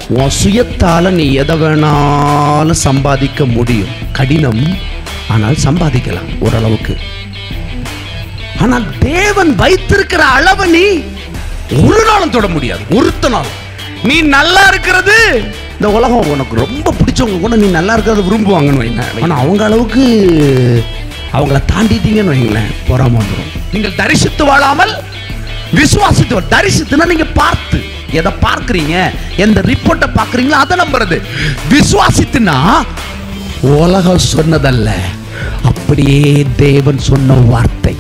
உன் சுயத்தால நீ எதை வேணாலும் சம்பாதிக்க முடியும் கடினம் ஆனால் சம்பாதிக்கலாம் ஓரளவுக்கு ஆனால் தேவன் வைத்திருக்கிற அளவை நீ ஒரு நாளும் தொட முடியாது ஒருத்த நாள் நீ நல்லா இருக்கிறது இந்த உலகம் உனக்கு ரொம்ப பிடிச்சவங்க கூட நீ நல்லா இருக்கிறத விரும்புவாங்கன்னு வைங்க ஆனால் அவங்க அளவுக்கு அவங்கள தாண்டிட்டீங்கன்னு வைங்களேன் பொறாம வந்துடும் நீங்கள் தரிசித்து வாழாமல் விசுவாசித்து வா- தரிசித்துனா நீங்க பார்த்து எதை பார்க்கறீங்க எந்த ரிப்போர்ட்டை பார்க்கறீங்களோ அதை நம்புறது விசுவாசித்துனா உலகம் சொன்னதல்ல அப்படியே தேவன் சொன்ன வார்த்தை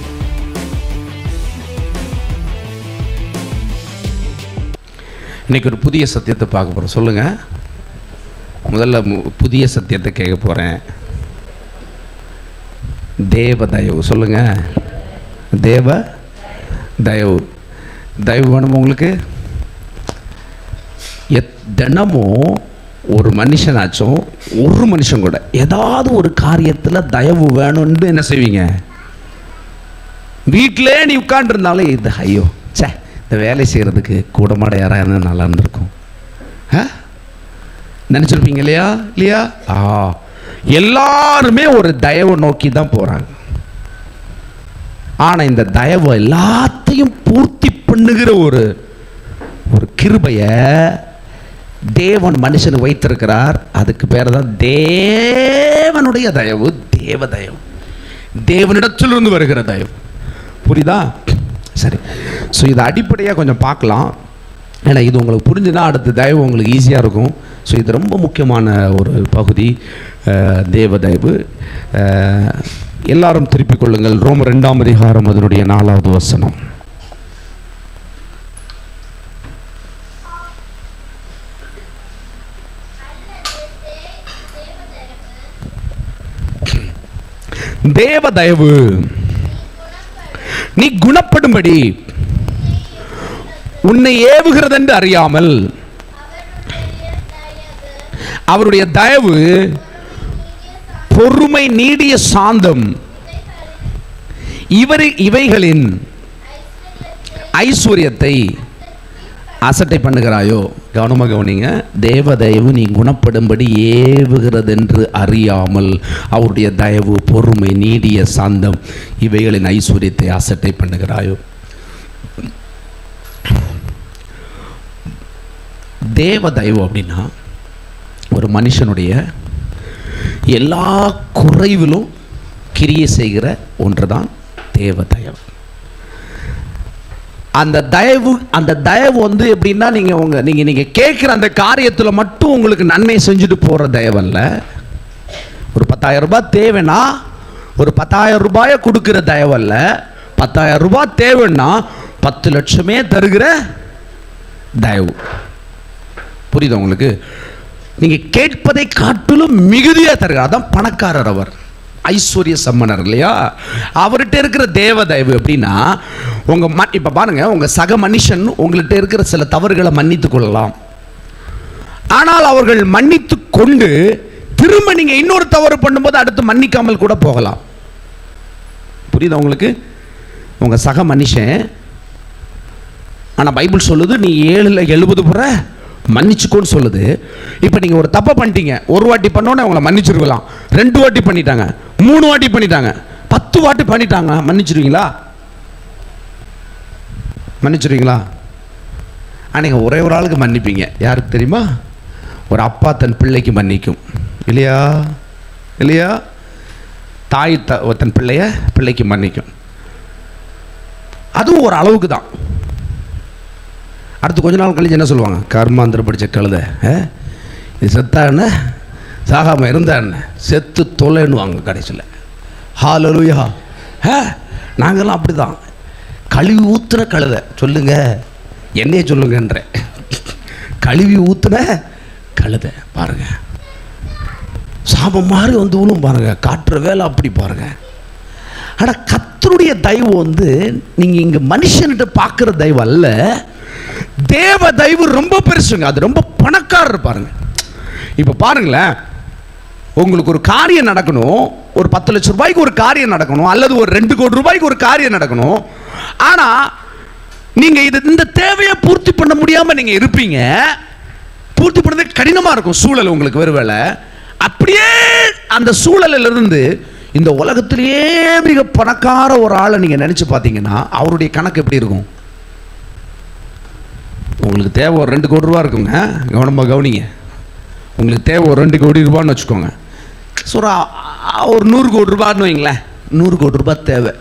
இன்னைக்கு ஒரு புதிய சத்தியத்தை பார்க்க போகிறோம் சொல்லுங்க முதல்ல மு- புதிய சத்தியத்தை கேட்க போகிறேன் தேவ தயவு சொல்லுங்க தேவ தயவு தயவு வேணுமா உங்களுக்கு எத் தினமும் ஒரு மனுஷனாச்சும் ஒரு மனுஷன் கூட ஏதாவது ஒரு காரியத்தில் தயவு வேணும்னு என்ன செய்வீங்க வீட்டிலே நீ உட்காந்துருந்தாலும் இது ஐயோ ச்சே இந்த வேலை செய்கிறதுக்கு கூடமாட யாராக இருந்தால் நல்லா இருந்திருக்கும் ஆ நினச்சிருப்பீங்க இல்லையா இல்லையா ஆ எல்லாருமே ஒரு தயவை நோக்கி தான் போகிறாங்க ஆனால் இந்த தயவு எல்லாத்தையும் பூர்த்தி பண்ணுகிற ஒரு ஒரு கிருபைய தேவன் மனுஷனுக்கு வைத்திருக்கிறார் அதுக்கு பேர் தான் தேவனுடைய தயவு தேவ தயவு தேவனிடத்திலிருந்து வருகிற தயவு புரியுதா சரி ஸோ இதை அடிப்படையாக கொஞ்சம் பார்க்கலாம் ஏன்னா இது உங்களுக்கு புரிஞ்சுன்னா அடுத்த தயவு உங்களுக்கு ஈஸியாக இருக்கும் ஸோ இது ரொம்ப முக்கியமான ஒரு பகுதி அஹ், தேவ தயவு அஹ், எல்லாரும் திருப்பிக் கொள்ளுங்கள் ரோம ரெண்டாம் அதிகாரம் அதனுடைய நாலாவது வசனம் தேவ தயவு நீ குணப்படும்படி உன்னை ஏவுகிறதென்று அறியாமல் அவருடைய தயவு பொறுமை நீடிய சாந்தம் இவர் இவைகளின் ஐஸ்வர்யத்தை அசட்டை பண்ணுகிறாயோ கவனமாக கவனிங்க தேவ தயவு நீ குணப்படும்படி ஏவுகிறதென்று அறியாமல் அவருடைய தயவு பொறுமை நீடிய சாந்தம் இவைகளின் ஐஸ்வர்யத்தை அசட்டை பண்ணுகிறாயோ தேவ தயவு அப்படின்னா ஒரு மனுஷனுடைய எல்லா குறைவிலும் கிரியை செய்கிற ஒன்று தான் தேவ தயவு அந்த தயவு அந்த தயவு வந்து எப்படின்னா நீங்கள் உங்கள் நீங்கள் நீங்கள் கேட்குற அந்த காரியத்தில் மட்டும் உங்களுக்கு நன்மை செஞ்சுட்டு போகிற தயவல்ல ஒரு பத்தாயிரம் ரூபாய் தேவைன்னா ஒரு பத்தாயிரம் ரூபாயை கொடுக்குற தயவல்ல பத்தாயிரம் ரூபாய் தேவைன்னா பத்து லட்சமே தருகிற தயவு புரியுதா உங்களுக்கு நீங்கள் கேட்பதை காட்டிலும் மிகுதியாக தருகிறார் அதான் பணக்காரர் அவர் ஐஸ்வர்ய சம்மனர் இல்லையா அவர்கிட்ட இருக்கிற தேவ தயவு எப்படின்னா உங்கள் ம இப்போ பாருங்க உங்கள் சக மனுஷன் உங்கள்கிட்ட இருக்கிற சில தவறுகளை மன்னித்து கொள்ளலாம் ஆனால் அவர்கள் மன்னித்து கொண்டு திரும்ப நீங்கள் இன்னொரு தவறு பண்ணும்போது அடுத்து மன்னிக்காமல் கூட போகலாம் புரியுதா உங்களுக்கு உங்கள் சக மனுஷன் ஆனால் பைபிள் சொல்லுது நீ ஏழில் எழுபது முறை மன்னிச்சுக்கோன்னு சொல்லுது இப்போ நீங்கள் ஒரு தப்பை பண்ணிட்டீங்க ஒரு வாட்டி பண்ணோன்னே அவங்கள மன்னிச்சிருக்கலாம் ரெண்டு வாட்டி பண்ணிட்டாங்க மூணு வாட்டி பண்ணிட்டாங்க பத்து வாட்டி பண்ணிட்டாங்க மன்னிச்சிருவீங்களா மன்னிச்சிருவீங்களா ஆனால் நீங்கள் ஒரே ஒரு ஆளுக்கு மன்னிப்பீங்க யாருக்கு தெரியுமா ஒரு அப்பா தன் பிள்ளைக்கு மன்னிக்கும் இல்லையா இல்லையா தாய் த தன் பிள்ளைய பிள்ளைக்கு மன்னிக்கும் அதுவும் ஒரு அளவுக்கு தான் அடுத்து கொஞ்ச நாள் கழிச்சு என்ன சொல்லுவாங்க கர்மாந்திரம் படித்த கழுத ஆ? இது செத்தா என்ன சாகாமல் இருந்தா என்ன செத்து தொலைன்னுவாங்க கடைசியில் ஹாலலுயா ஆ நாங்கள்லாம் அப்படி தான் கழுவி ஊத்துன கழுத சொல்லுங்க என்னையே சொல்லுங்கன்றேன் கழுவி ஊத்துன கழுத பாருங்க சாபம் மாதிரி வந்து விழும் பாருங்க காட்டுற வேலை அப்படி பாருங்க ஆனால் கத்தருடைய தயவு வந்து நீங்கள் இங்கே மனுஷன்கிட்ட பார்க்குற தயவு அல்ல தேவ தயவு ரொம்ப பெருசுங்க அது ரொம்ப பணக்காரர் பாருங்க இப்போ பாருங்களேன் உங்களுக்கு ஒரு காரியம் நடக்கணும் ஒரு பத்து லட்சம் ரூபாய்க்கு ஒரு காரியம் நடக்கணும் அல்லது ஒரு ரெண்டு கோடி ரூபாய்க்கு ஒரு காரியம் நடக்கணும் ஆனால் நீங்கள் இது இந்த தேவையை பூர்த்தி பண்ண முடியாமல் நீங்கள் இருப்பீங்க பூர்த்தி பண்ணுறது கடினமாக இருக்கும் சூழல் உங்களுக்கு ஒருவேளை அப்படியே அந்த சூழலில் இருந்து இந்த உலகத்திலேயே மிக பணக்கார ஒரு ஆளை நீங்கள் நினச்சி பார்த்தீங்கன்னா அவருடைய கணக்கு எப்படி இருக்கும் உங்களுக்கு தேவை ஒரு ரெண்டு கோடி ரூபா இருக்குங்க கவனமாக கவனிங்க உங்களுக்கு தேவை ஒரு ரெண்டு கோடி ரூபான்னு வச்சுக்கோங்க ஸோ ஒரு அ- அ- ஒரு நூறு கோடி ரூபான்னு வைங்களேன் நூறு கோடி ரூபாய் தேவை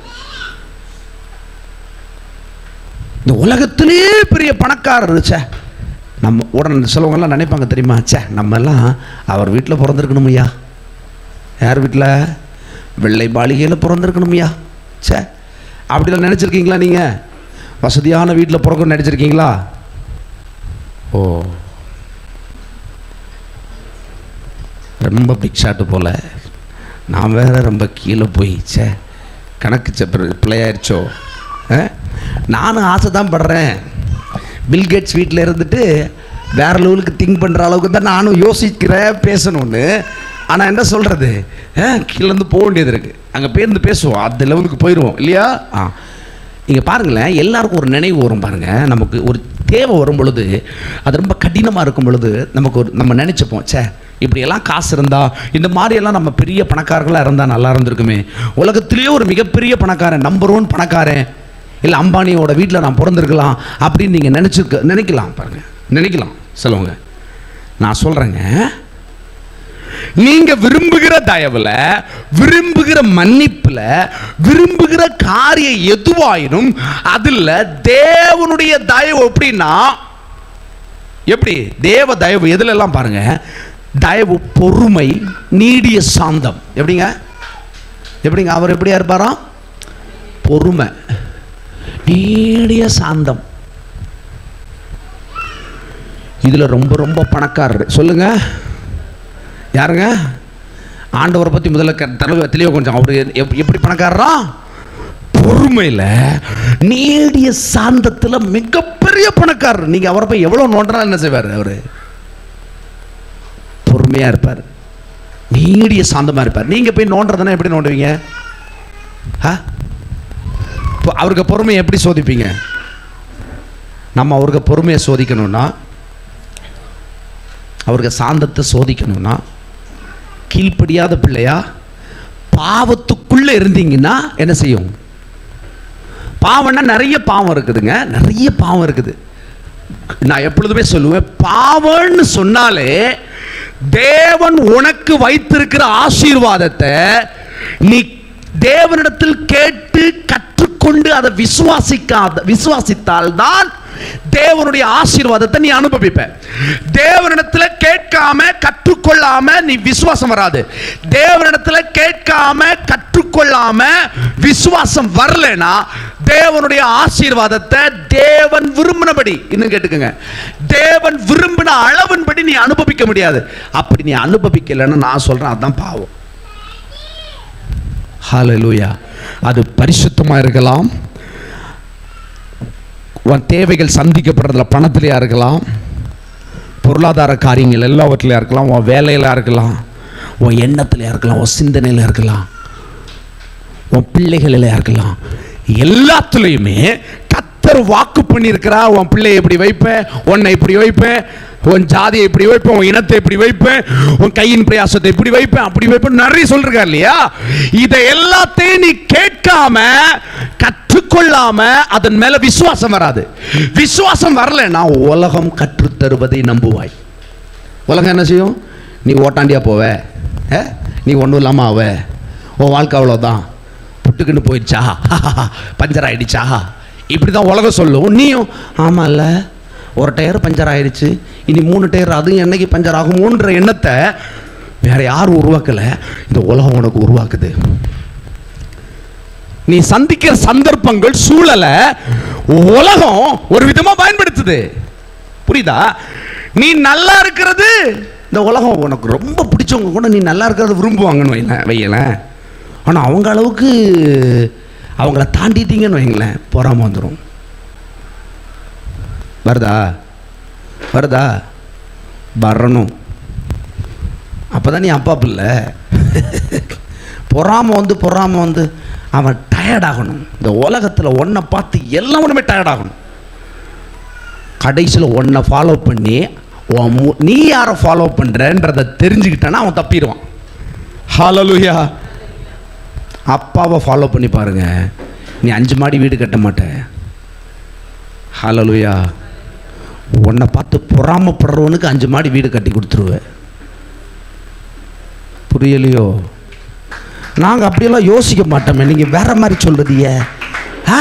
இந்த உலகத்திலேயே பெரிய பணக்காரர் ச்சே நம்ம உடனே சிலவங்கெல்லாம் நினைப்பாங்க தெரியுமா ச்சே நம்ம எல்லாம் அவர் வீட்டில் பிறந்திருக்கணும் ஐயா யார் வீட்டில் வெள்ளை மாளிகையில் பிறந்திருக்கணும் ஐயா ச்சே அப்படிலாம் நினச்சிருக்கீங்களா நீங்கள் வசதியான வீட்டில் பிறக்கணும்னு நினச்சிருக்கீங்களா ஓ ரொம்ப பிக் ஷாட்டு போல நான் வேற ரொம்ப கீழே போய் ச்சே கணக்கு செப்பர் பிள்ளையாயிருச்சோ நானும் ஆசை தான் படுறேன் பில்கேட்ஸ் வீட்டில் இருந்துட்டு வேற லெவலுக்கு திங்க் பண்ணுற அளவுக்கு தான் நானும் யோசிக்கிறேன் பேசணும்னு ஆனால் என்ன சொல்கிறது கீழேருந்து போக வேண்டியது இருக்குது அங்கே பேருந்து பேசுவோம் அந்த லெவலுக்கு போயிடுவோம் இல்லையா ஆ இங்கே பாருங்களேன் எல்லாருக்கும் ஒரு நினைவு வரும் பாருங்கள் நமக்கு ஒரு தேவை வரும் பொழுது அது ரொம்ப கடினமாக இருக்கும் பொழுது நமக்கு ஒரு நம்ம நினச்சிப்போம் ச்சே இப்படியெல்லாம் காசு இருந்தா இந்த மாதிரியெல்லாம் நம்ம பெரிய பணக்காரர்களாக இருந்தால் நல்லா இருந்திருக்குமே உலகத்திலேயே ஒரு மிகப்பெரிய பணக்காரன் நம்பர் ஒன் பணக்காரன் இல்லை அம்பானியோட வீட்டில் நான் பிறந்திருக்கலாம் அப்படின்னு நீங்கள் நினச்சிருக்க நினைக்கலாம் பாருங்கள் நினைக்கலாம் சிலவங்க நான் சொல்கிறேங்க நீங்க விரும்புகிற தயவுல விரும்புகிற மன்னிப்புல விரும்புகிற காரியம் எதுவாயினும் அதுல தேவனுடைய தயவு எப்படின்னா எப்படி தேவ தயவு எதுல எல்லாம் பாருங்க தயவு பொறுமை நீடிய சாந்தம் எப்படிங்க எப்படிங்க அவர் எப்படியா இருப்பாராம் பொறுமை நீடிய சாந்தம் இதுல ரொம்ப ரொம்ப பணக்காரர் சொல்லுங்க யாருங்க ஆண்டவரை பற்றி முதல்ல க- தெளிவா தெளிவாக கொஞ்சம் அவர் எப் எப்படி பணக்காரரா பொறுமையில் நீடிய சாந்தத்தில் மிகப்பெரிய பணக்காரர் நீங்கள் அவரை போய் எவ்வளோ நோண்டினா என்ன செய்வார் அவர் பொறுமையாக இருப்பார் நீடிய சாந்தமாக இருப்பார் நீங்கள் போய் நோண்டுறதுன்னா எப்படி நோண்டுவீங்க ஆ இப்போ அவருக்கு பொறுமையை எப்படி சோதிப்பீங்க நம்ம அவருக்கு பொறுமையை சோதிக்கணும்னா அவருக்கு சாந்தத்தை சோதிக்கணும்னா கீழ்ப்படியாத பிள்ளையா பாவத்துக்குள்ளே இருந்தீங்கன்னா என்ன செய்யும் பாவம்னா நிறைய பாவம் இருக்குதுங்க நிறைய பாவம் இருக்குது நான் எப்பொழுதுமே சொல்லுவேன் பாவம்னு சொன்னாலே தேவன் உனக்கு வைத்திருக்கிற ஆசீர்வாதத்தை நீ தேவனிடத்தில் கேட்டு கற்றுக்கொண்டு அதை விசுவாசிக்காத விசுவாசித்தால் தான் தேவனுடைய ஆசீர்வாதத்தை நீ அனுபவிப்ப தேவனிடத்துல கேட்காம கற்றுக்கொள்ளாம நீ விசுவாசம் வராது தேவனிடத்துல கேட்காம கற்றுக்கொள்ளாம விசுவாசம் வரலனா தேவனுடைய ஆசீர்வாதத்தை தேவன் விரும்பினபடி இன்னும் கேட்டுக்கங்க தேவன் விரும்பின அளவின்படி நீ அனுபவிக்க முடியாது அப்படி நீ அனுபவிக்கலைன்னு நான் சொல்றேன் அதான் பாவம் ஹalleluya அது பரிசுத்தமா இருக்கலாம் உன் தேவைகள் சந்திக்கப்படுறதுல பணத்திலையா இருக்கலாம் பொருளாதார காரியங்கள் எல்லாவற்றிலையா இருக்கலாம் உன் வேலையில இருக்கலாம் உன் எண்ணத்திலையா இருக்கலாம் உன் சிந்தனையில இருக்கலாம் உன் பிள்ளைகளில் இருக்கலாம் எல்லாத்துலேயுமே கத்தர் வாக்கு பண்ணியிருக்கிறா உன் பிள்ளையை இப்படி வைப்பேன் உன்னை இப்படி வைப்பேன் உன் ஜாதியை இப்படி வைப்பேன் உன் இனத்தை இப்படி வைப்பேன் உன் கையின் பிரயாசத்தை இப்படி வைப்பேன் அப்படி வைப்பேன் நிறைய சொல்றார் இல்லையா இதை எல்லாத்தையும் நீ கேட்காம கற்றுக்கொள்ளாம அதன் மேல விசுவாசம் வராது விசுவாசம் வரலைன்னா உலகம் கற்றுத்தருவதை நம்புவாய் உலகம் என்ன செய்யும் நீ ஓட்டாண்டியா போவ ஏ? நீ ஒன்றும் இல்லாமல் ஆவ உன் வாழ்க்கை அவ்வளோதான் புட்டுக்குன்னு போயிடுச்சா பஞ்சர் ஆயிடுச்சா இப்படி தான் உலகம் சொல்லும் நீயும் ஆமாம்ல ஒரு டயர் பஞ்சர் ஆயிடுச்சு இனி மூணு டயர் அதுவும் என்னைக்கு பஞ்சர் ஆகுமோன்ற எண்ணத்தை வேற யாரும் உருவாக்கலை இந்த உலகம் உனக்கு உருவாக்குது நீ சந்திக்கிற சந்தர்ப்பங்கள் சூழலை உலகம் ஒரு விதமா பயன்படுத்துது புரியுதா நீ நல்லா இருக்கிறது இந்த உலகம் உனக்கு ரொம்ப பிடிச்சவங்க கூட நீ நல்லா இருக்கிறத விரும்புவாங்கன்னு வைங்களேன் வையலேன் ஆனால் அவங்க அளவுக்கு அவங்கள தாண்டிட்டீங்கன்னு வைங்களேன் பொறாம வந்துடும் வருதா வருதா வரணும் அப்போ தான் நீ அப்பா பிள்ளை பொறாம வந்து பொறாம வந்து அவன் டயர்ட் ஆகணும் இந்த உலகத்தில் ஒன்றை பார்த்து எல்லாமே டயர்ட் ஆகணும் கடைசியில் ஒன்றை ஃபாலோ பண்ணி உன் மு- நீ யாரை ஃபாலோ பண்ணுறன்றதை தெரிஞ்சுக்கிட்டானா அவன் தப்பிடுவான் ஹalleluya அப்பாவை ஃபாலோ பண்ணி பாருங்க நீ அஞ்சு மாடி வீடு கட்ட மாட்ட ஹalleluya உன்னை பார்த்து பொறாமப்படுறவனுக்கு அஞ்சு மாடி வீடு கட்டி கொடுத்துருவேன் புரியலையோ நாங்கள் அப்படியெல்லாம் யோசிக்க மாட்டோமே நீங்கள் வேற மாதிரி சொல்றதிய ஆ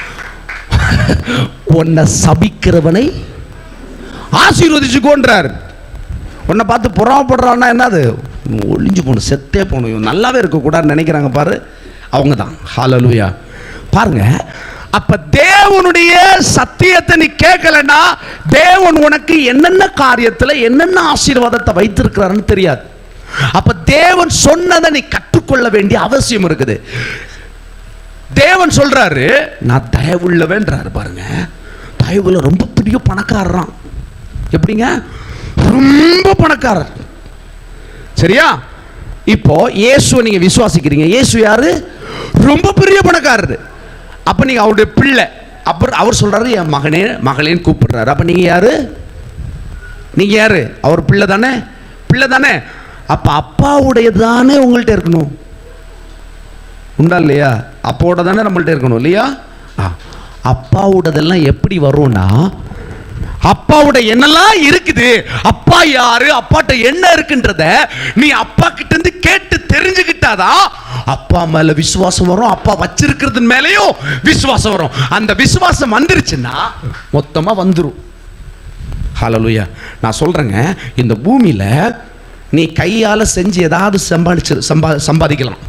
உன்னை சபிக்கிறவனை ஆசீர்வதிச்சுக்கோன்றார் உன்னை பார்த்து புறாமப்படுறான்னா என்னது ஒளிஞ்சு போகணும் செத்தே போகணும் இவன் நல்லாவே இருக்கக்கூடாதுன்னு நினைக்கிறாங்க பாரு அவங்க தான் ஹalleluya பாருங்க அப்ப தேவனுடைய சத்தியத்தை நீ கேட்கலன்னா தேவன் உனக்கு என்னென்ன காரியத்துல என்னென்ன ஆசீர்வாதத்தை வைத்திருக்கிறாருன்னு தெரியாது அப்ப தேவன் சொன்னதை நீ கற்றுக்கொள்ள வேண்டிய அவசியம் இருக்குது தேவன் சொல்றாரு நான் தயவுள்ளவேன்றாரு பாருங்க தயவுல ரொம்ப பெரிய பணக்காரரான் எப்படிங்க ரொம்ப பணக்காரர் சரியா இப்போ இயேசுவை நீங்க விசுவாசிக்கிறீங்க இயேசு யாரு ரொம்ப பெரிய பணக்காரர் அப்ப நீங்க அவருடைய பிள்ளை அப்புறம் அவர் சொல்றாரு என் மகனே மகளேன்னு கூப்பிடுறாரு அப்ப நீங்க யாரு நீங்க யாரு அவர் பிள்ளை தானே பிள்ளை தானே அப்ப அப்பாவுடையது தானே உங்கள்கிட்ட இருக்கணும் உண்டா இல்லையா அப்பாவோட தானே நம்மள்ட்ட இருக்கணும் இல்லையா ஆ. அப்பாவோடதெல்லாம் எப்படி வரும்னா அப்பாவோட என்னெல்லாம் இருக்குது அப்பா யாரு அப்பாட்ட என்ன இருக்குன்றத நீ அப்பா கிட்ட இருந்து கேட்டு தெரிஞ்சுக்கிட்டாதான் அப்பா மேல விசுவாசம் வரும் அப்பா வச்சிருக்கிறது மேலேயும் விசுவாசம் வரும் அந்த விசுவாசம் வந்துருச்சுன்னா மொத்தமா வந்துரும் ஹalleluya நான் சொல்றேங்க இந்த பூமியில நீ கையால செஞ்சு ஏதாவது சம்பாதிச்சு சம்பா சம்பாதிக்கலாம்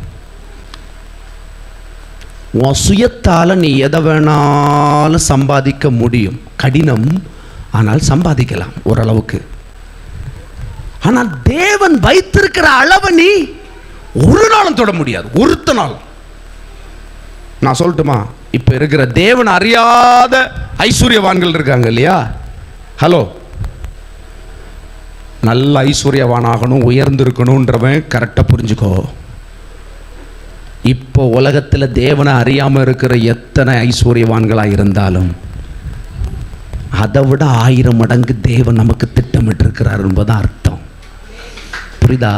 உன் சுயத்தால நீ எதை வேணாலும் சம்பாதிக்க முடியும் கடினம் ஆனால் சம்பாதிக்கலாம் ஓரளவுக்கு ஆனால் தேவன் வைத்திருக்கிற அளவை நீ ஒரு நாளும் தொட முடியாது ஒருத்த நாளும் நான் சொல்லட்டுமா இப்போ இருக்கிற தேவன் அறியாத ஐஸ்வர்யவான்கள் இருக்காங்க இல்லையா ஹலோ நல்ல ஐஸ்வர்யவானாகணும் உயர்ந்திருக்கணுன்றவன் கரெக்டாக புரிஞ்சுக்கோ இப்போ உலகத்தில் தேவனை அறியாமல் இருக்கிற எத்தனை ஐஸ்வர்யவான்களாக இருந்தாலும் அதை விட ஆயிரம் மடங்கு தேவன் நமக்கு திட்டமிட்டிருக்கிறார் என்பதான் அர்த்தம் புரியுதா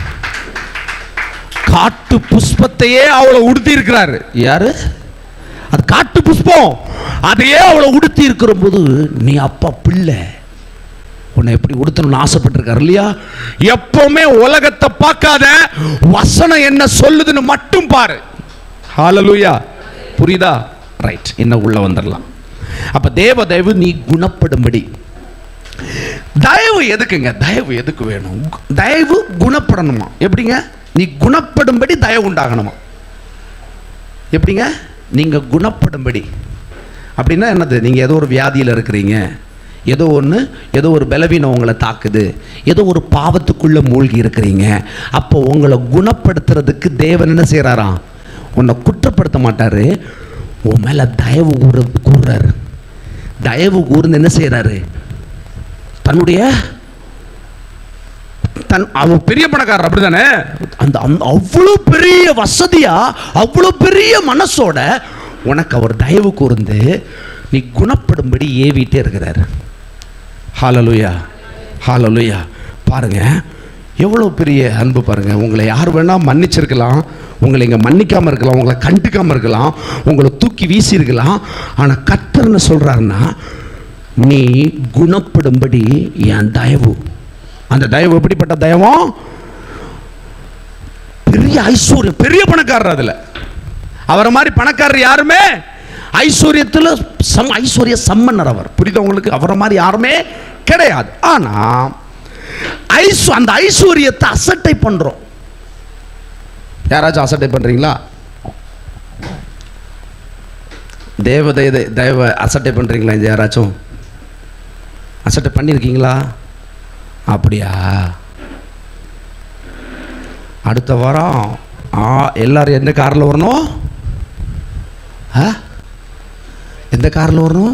காட்டு புஷ்பத்தையே அவளை உடுத்தி இருக்கிறாரு யாரு அது காட்டு புஷ்பம் அதையே அவளை உடுத்தி இருக்கிற போது நீ அப்பா பிள்ளை உன்னை எப்படி உடுத்தணும்னு ஆசைப்பட்டிருக்காரு இல்லையா எப்பவுமே உலகத்தை பார்க்காத வசனம் என்ன சொல்லுதுன்னு மட்டும் பாரு ஹalleluya புரியுதா ரைட் என்ன உள்ள வந்துடலாம் அப்ப தேவ தயவு நீ குணப்படும்படி தயவு எதுக்குங்க தயவு எதுக்கு வேணும் தயவு குணப்படணுமா எப்படிங்க நீ குணப்படும்படி தயவு உண்டாகணுமா எப்படிங்க நீங்க குணப்படும்படி அப்படின்னா என்னது நீங்க ஏதோ ஒரு வியாதியில் இருக்கிறீங்க ஏதோ ஒன்று ஏதோ ஒரு பலவீனம் உங்களை தாக்குது ஏதோ ஒரு பாவத்துக்குள்ளே மூழ்கி இருக்கிறீங்க அப்போ உங்களை குணப்படுத்துறதுக்கு தேவன் என்ன செய்கிறாராம் உன்னை குற்றப்படுத்த மாட்டார் உன் மேலே தயவு கூற கூறுறாரு தயவு கூர்ந்து என்ன செய்கிறாரு தன்னுடைய தன் அவன் பெரிய பணக்காரர் அப்படிதானே அந்த அந்த அவ்வளோ பெரிய வசதியா அவ்வளோ பெரிய மனசோட உனக்கு அவர் தயவு கூர்ந்து நீ குணப்படும்படி ஏவிட்டே இருக்கிறாரு ஹாலலுயா ஹாலலுயா பாருங்க எவ்வளோ பெரிய அன்பு பாருங்க உங்களை யார் வேணா மன்னிச்சிருக்கலாம் உங்களை இங்கே மன்னிக்காம இருக்கலாம் உங்களை கண்டுக்காம இருக்கலாம் உங்களை தூக்கி வீசியிருக்கலாம் ஆனால் கத்தர்னு சொல்றாருன்னா நீ குணப்படும்படி என் தயவு அந்த தயவு எப்படிப்பட்ட தயவம் பெரிய ஐஸ்வர்யம் பெரிய பணக்காரர் அதுல அவரை மாதிரி பணக்காரர் யாருமே ஐஸ்வர்யத்தில் சம் ஐஸ்வர்ய சம்மன்னர் அவர் புரியுதா உங்களுக்கு அவரை மாதிரி யாருமே கிடையாது ஆனா ஐஸ் அந்த ஐஸ்வர்யத்தை அசட்டை பண்றோம் யாராச்சும் அசட்டை பண்றீங்களா தேவதை தேவ அசட்டை பண்றீங்களா இந்த யாராச்சும் அசட்டை பண்ணியிருக்கீங்களா அப்படியா அடுத்த வாரம் ஆ எல்லாரும் எந்த காரில் வரணும் ஆ எந்த காரில் வரணும்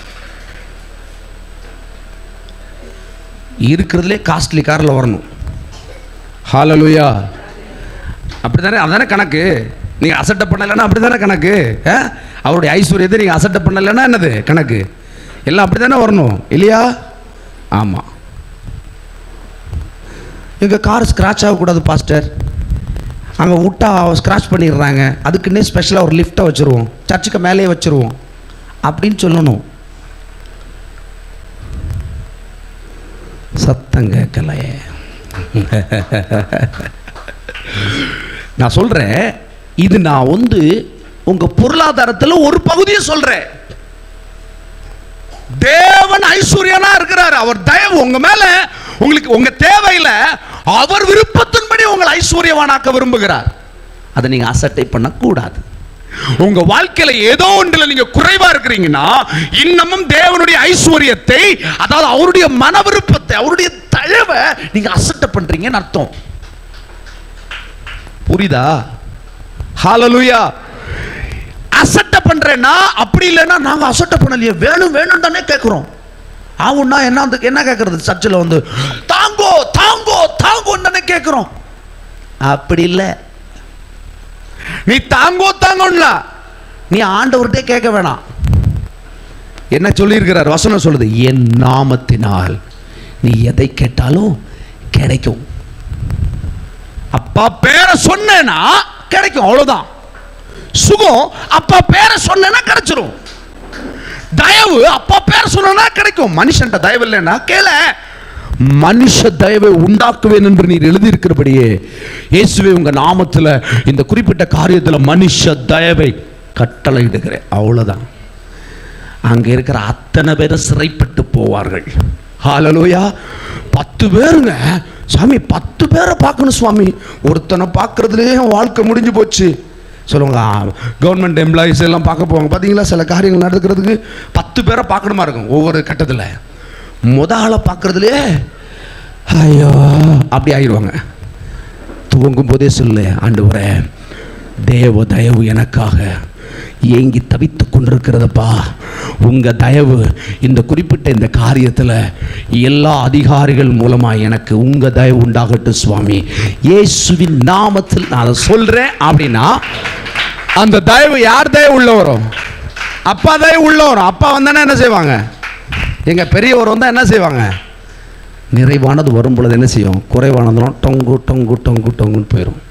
இருக்கிறதுலே காஸ்ட்லி காரில் வரணும் ஹாலலுயா அப்படி தானே அதானே கணக்கு நீங்கள் அசட்டை பண்ணலைன்னா அப்படி தானே கணக்கு ஆ? அவருடைய ஐஸ்வர்யத்தை நீங்கள் அசட்டை பண்ணலைன்னா என்னது கணக்கு எல்லாம் அப்படி தானே வரணும் இல்லையா ஆமாம் எங்கள் கார் ஸ்க்ராட்ச் ஆகக்கூடாது பாஸ்டர் அங்கே விட்டா ஸ்க்ராட்ச் பண்ணிடுறாங்க அதுக்குன்னே ஸ்பெஷலாக ஒரு லிஃப்ட்டை வச்சுருவோம் சர்ச்சுக்கு மேலேயே வச்சுருவோம் அப்படின்னு சொல்லணும் சத்தம் கேட்கலையே நான் சொல்கிறேன் இது நான் வந்து உங்கள் பொருளாதாரத்தில் ஒரு பகுதியை சொல்கிறேன் தேவன் ஐஸ்வர்யனா இருக்கிறார் அவர் தயவு உங்க மேல உங்களுக்கு உங்க தேவையில அவர் விருப்பத்தின்படி உங்களை ஐஸ்வர்யவானாக்க விரும்புகிறார் அதை நீங்க அசட்டை பண்ணக்கூடாது உங்க வாழ்க்கையில ஏதோ ஒன்றுல நீங்க குறைவா இருக்கிறீங்கன்னா இன்னமும் தேவனுடைய ஐஸ்வர்யத்தை அதாவது அவருடைய மன விருப்பத்தை அவருடைய தயவை நீங்க அசட்டை பண்றீங்கன்னு அர்த்தம் புரியுதா ஹalleluya அசட்டை பண்றேன்னா அப்படி இல்லைன்னா நாங்க அசட்டை பண்ணலையே வேணும் வேணும் தானே கேட்குறோம் ஆகும்னா என்ன வந்து என்ன கேட்கறது சர்ச்சில் வந்து தாங்கோ தாங்கோ தாங்கோன்னு தானே கேட்குறோம் அப்படி இல்லை நீ தாங்கோ தாங்கோன்ல நீ ஆண்டவர்கிட்டே கேட்க வேணாம் என்ன சொல்லியிருக்கிறார் வசனம் சொல்லுது என் நாமத்தினால் நீ எதை கேட்டாலும் கிடைக்கும் அப்பா பேரை சொன்னேன்னா கிடைக்கும் அவ்வளவுதான் சுகம் அப்பா பேரை சொன்னேன்னா கிடைச்சிரும் தயவு அப்பா பேரை சொன்னா கிடைக்கும் மனுஷன்ட்ட தயவு இல்லைன்னா கேள மனுஷ தயவை உண்டாக்குவேன் என்று நீர் எழுதியிருக்கிறபடியே இயேசுவே உங்க நாமத்துல இந்த குறிப்பிட்ட காரியத்துல மனுஷ தயவை கட்டளையிடுகிறேன் அவ்வளவுதான் அங்க இருக்கிற அத்தனை பேரும் சிறைப்பட்டு போவார்கள் ஹalleluya பத்து பேருங்க சாமி பத்து பேரை பார்க்கணும் சுவாமி ஒருத்தனை பார்க்கறதுலயே என் வாழ்க்கை முடிஞ்சு போச்சு சொல்லுவாங்க கவர்மெண்ட் எம்ப்ளாயிஸ் எல்லாம் பார்க்க போவாங்க பார்த்தீங்களா சில காரியங்கள் நடக்கிறதுக்கு பத்து பேரை பார்க்கணுமா இருக்கும் ஒவ்வொரு கட்டத்தில் முத ஆளை பார்க்கறதுலே ஐயோ அப்படி ஆயிடுவாங்க தூங்கும் போதே சொல்லு ஆண்டவரே தேவ தயவு எனக்காக ஏங்கி தவித்து கொண்டிருக்கிறதப்பா உங்க தயவு இந்த குறிப்பிட்ட இந்த காரியத்தில் எல்லா அதிகாரிகள் மூலமாக எனக்கு உங்க தயவு உண்டாகட்டும் சுவாமி இயேசுவின் நாமத்தில் நான் அதை சொல்றேன் அப்படின்னா அந்த தயவு யார் தயவு உள்ள வரும் அப்பா தயவு உள்ள வரும் அப்பா வந்தானே என்ன செய்வாங்க எங்க பெரியவர் வந்தா என்ன செய்வாங்க நிறைவானது வரும் பொழுது என்ன செய்யும் குறைவானதும் டொங்கு டொங்கு டொங்கு டொங்குன்னு போயிடும்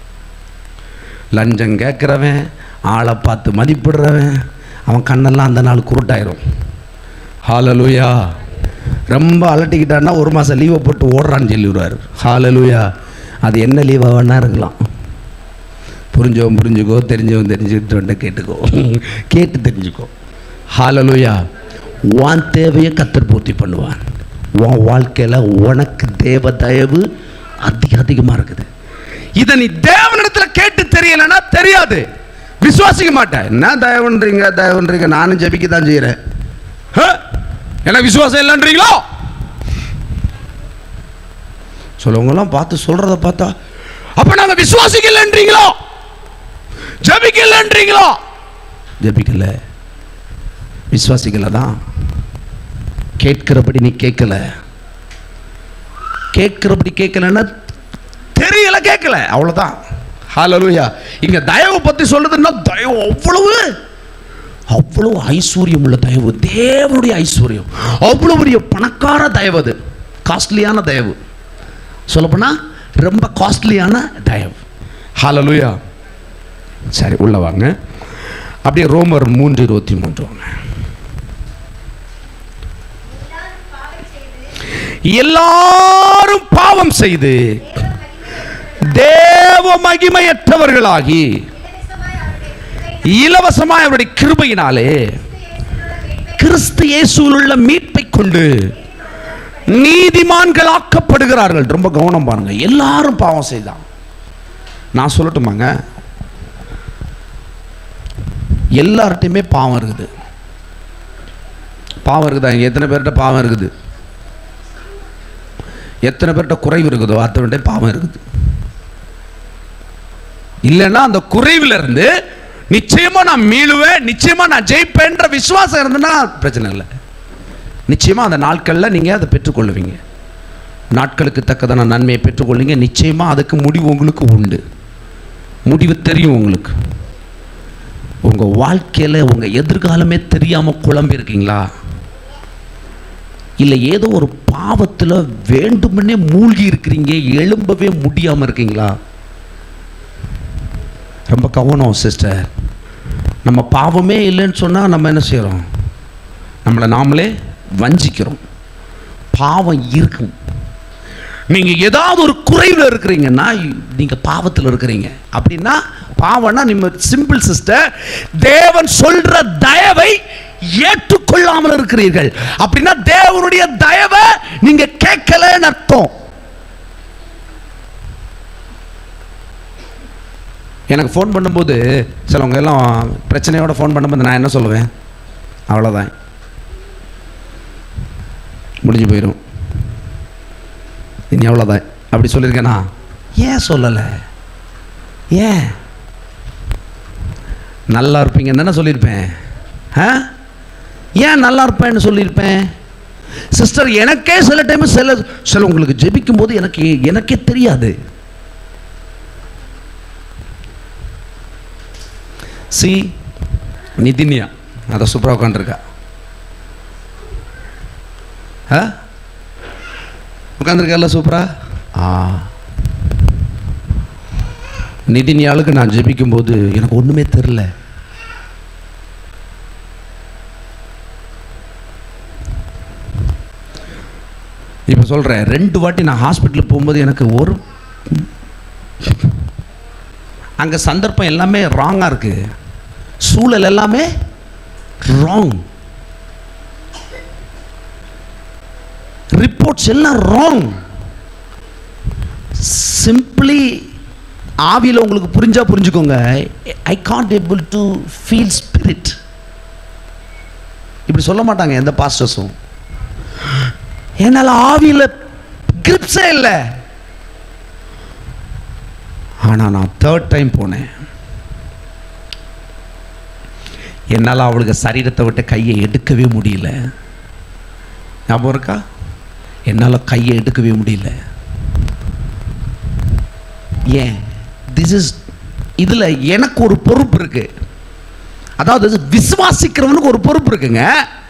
லஞ்சம் கேட்குறவன் ஆளை பார்த்து மதிப்பிடுறவன் அவன் கண்ணெல்லாம் அந்த நாள் குருட்டாயிரும் ஹாலலூயா ரொம்ப அலட்டிக்கிட்டான்னா ஒரு மாதம் லீவை போட்டு ஓடுறான்னு சொல்லிவிடுவார் ஹாலலூயா அது என்ன லீவாக வேணா இருக்கலாம் புரிஞ்சவன் புரிஞ்சுக்கோ தெரிஞ்சவன் தெரிஞ்சுக்கிட்டு வந்து கேட்டுக்கோ கேட்டு தெரிஞ்சுக்கோ ஹாலலூயா உன் தேவையை கத்தர் பூர்த்தி பண்ணுவான் உன் வாழ்க்கையில் உனக்கு தேவ தயவு அதிக அதிகமாக இருக்குது இதை நீ தேவனிடத்துல கேட்டு தெரியலைன்னா தெரியாது விசுவாசிக்க மாட்டேன் என்ன தயவுன்றீங்க தயவுன்றீங்க நானும் ஜெபிக்க தான் செய்கிறேன் எனக்கு விசுவாசம் இல்லைன்றீங்களோ சொல்லவங்கெல்லாம் பார்த்து சொல்றத பார்த்தா அப்ப நாங்க விசுவாசிக்கலன்றீங்களோ ஜெபிக்கலன்றீங்களோ ஜெபிக்கல விசுவாசிக்கல தான் கேட்கிறபடி நீ கேட்கல கேட்கிறபடி கேட்கலன்னா தெரியல கேட்கல அவ்வளவுதான் ஹalleluya இங்க தயவு பத்தி சொல்றதுன்னா தயவு அவ்வளவு அவ்வளவு ஐஸ்வர்யம் உள்ள தயவு தேவனுடைய ஐஸ்வர்யம் அவ்வளவு பெரிய பணக்கார தயவு அது காஸ்ட்லியான தயவு சொல்லப்போனா ரொம்ப காஸ்ட்லியான தயவு ஹalleluya சரி உள்ள வாங்க அப்படியே ரோமர் மூன்று இருபத்தி மூன்று வாங்க எல்லாரும் பாவம் செய்து தேவ மகிமையற்றவர்களாகி இலவசமாய் அவருடைய கிருபையினாலே கிறிஸ்து இயேசுவில் உள்ள மீட்பை கொண்டு நீதிமான்களாக்கப்படுகிறார்கள் ரொம்ப கவனம் பாருங்க எல்லாரும் பாவம் செய்தான் நான் சொல்லட்டுமாங்க எல்லார்ட்டையுமே பாவம் இருக்குது பாவம் இருக்குதா இங்க எத்தனை பேர்கிட்ட பாவம் இருக்குது எத்தனை பேர்கிட்ட குறைவு இருக்குதோ அத்தனை பாவம் இருக்குது இல்லைன்னா அந்த குறைவுல இருந்து நிச்சயமா நான் மீளுவேன் நிச்சயமா நான் ஜெயிப்பேன்ற விசுவாசம் இருந்ததுன்னா பிரச்சனை இல்லை நிச்சயமா அந்த நாட்களில் நீங்க அதை பெற்றுக்கொள்ளுவீங்க நாட்களுக்கு தக்கதான நன்மையை பெற்றுக்கொள்வீங்க நிச்சயமா அதுக்கு முடிவு உங்களுக்கு உண்டு முடிவு தெரியும் உங்களுக்கு உங்க வாழ்க்கையில உங்க எதிர்காலமே தெரியாம குழம்பி இருக்கீங்களா இல்லை ஏதோ ஒரு பாவத்தில் வேண்டுமென்னே மூழ்கி இருக்கிறீங்க எழும்பவே முடியாமல் இருக்கீங்களா ரொம்ப கவனம் சிஸ்டர் நம்ம பாவமே இல்லைன்னு சொன்னால் நம்ம என்ன செய்கிறோம் நம்மளை நாமளே வஞ்சிக்கிறோம் பாவம் இருக்கும் நீங்கள் ஏதாவது ஒரு குறைவில் இருக்கிறீங்கன்னா நீங்கள் பாவத்தில் இருக்கிறீங்க அப்படின்னா பாவம்னா நம்ம சிம்பிள் சிஸ்டர் தேவன் சொல்ற தயவை ஏற்றுக்கொள்ளாமல் இருக்கிறீர்கள் அப்படின்னா தேவனுடைய தயவை நீங்க கேட்கலன்னு அர்த்தம் எனக்கு ஃபோன் பண்ணும்போது சிலவங்க எல்லாம் பிரச்சனையோட ஃபோன் பண்ணும்போது நான் என்ன சொல்லுவேன் அவ்வளோதான் முடிஞ்சு போயிடும் இனி அவ்வளோதான் அப்படி சொல்லியிருக்கேனா ஏன் சொல்லலை ஏன் நல்லா இருப்பீங்கன்னு தானே சொல்லியிருப்பேன் ஆ ஏன் நல்லா இருப்பேன்னு சொல்லியிருப்பேன் சிஸ்டர் எனக்கே சில டைம் சில சில உங்களுக்கு ஜெபிக்கும் போது எனக்கு எனக்கே தெரியாது சி நிதின்யா அதை சூப்பராக உட்காந்துருக்கா ஆ உட்காந்துருக்கல சூப்பரா ஆ நிதின்யாளுக்கு நான் ஜெபிக்கும் போது எனக்கு ஒன்றுமே தெரில இப்போ சொல்கிறேன் ரெண்டு வாட்டி நான் ஹாஸ்பிட்டலுக்கு போகும்போது எனக்கு ஒரு அங்கே சந்தர்ப்பம் எல்லாமே ராங்காக இருக்குது சூழல் எல்லாமே ராங் ரிப்போர்ட்ஸ் எல்லாம் ராங் சிம்பிளி ஆவியில் உங்களுக்கு புரிஞ்சா புரிஞ்சுக்கோங்க I can't able to feel spirit இப்படி சொல்ல மாட்டாங்க எந்த பாஸ்டர்ஸும் என்னால் ஆவியில் கிரிப்ஸே இல்லை ஆனால் நான் தேர்ட் டைம் போனேன் என்னால் அவளுக்கு சரீரத்தை விட்டு கையை எடுக்கவே முடியல ஞாபகம் இருக்கா என்னால் கையை எடுக்கவே முடியல ஏன் திஸ் இஸ் இதில் எனக்கு ஒரு பொறுப்பு இருக்கு அதாவது விசுவாசிக்கிறவனுக்கு ஒரு பொறுப்பு இருக்குங்க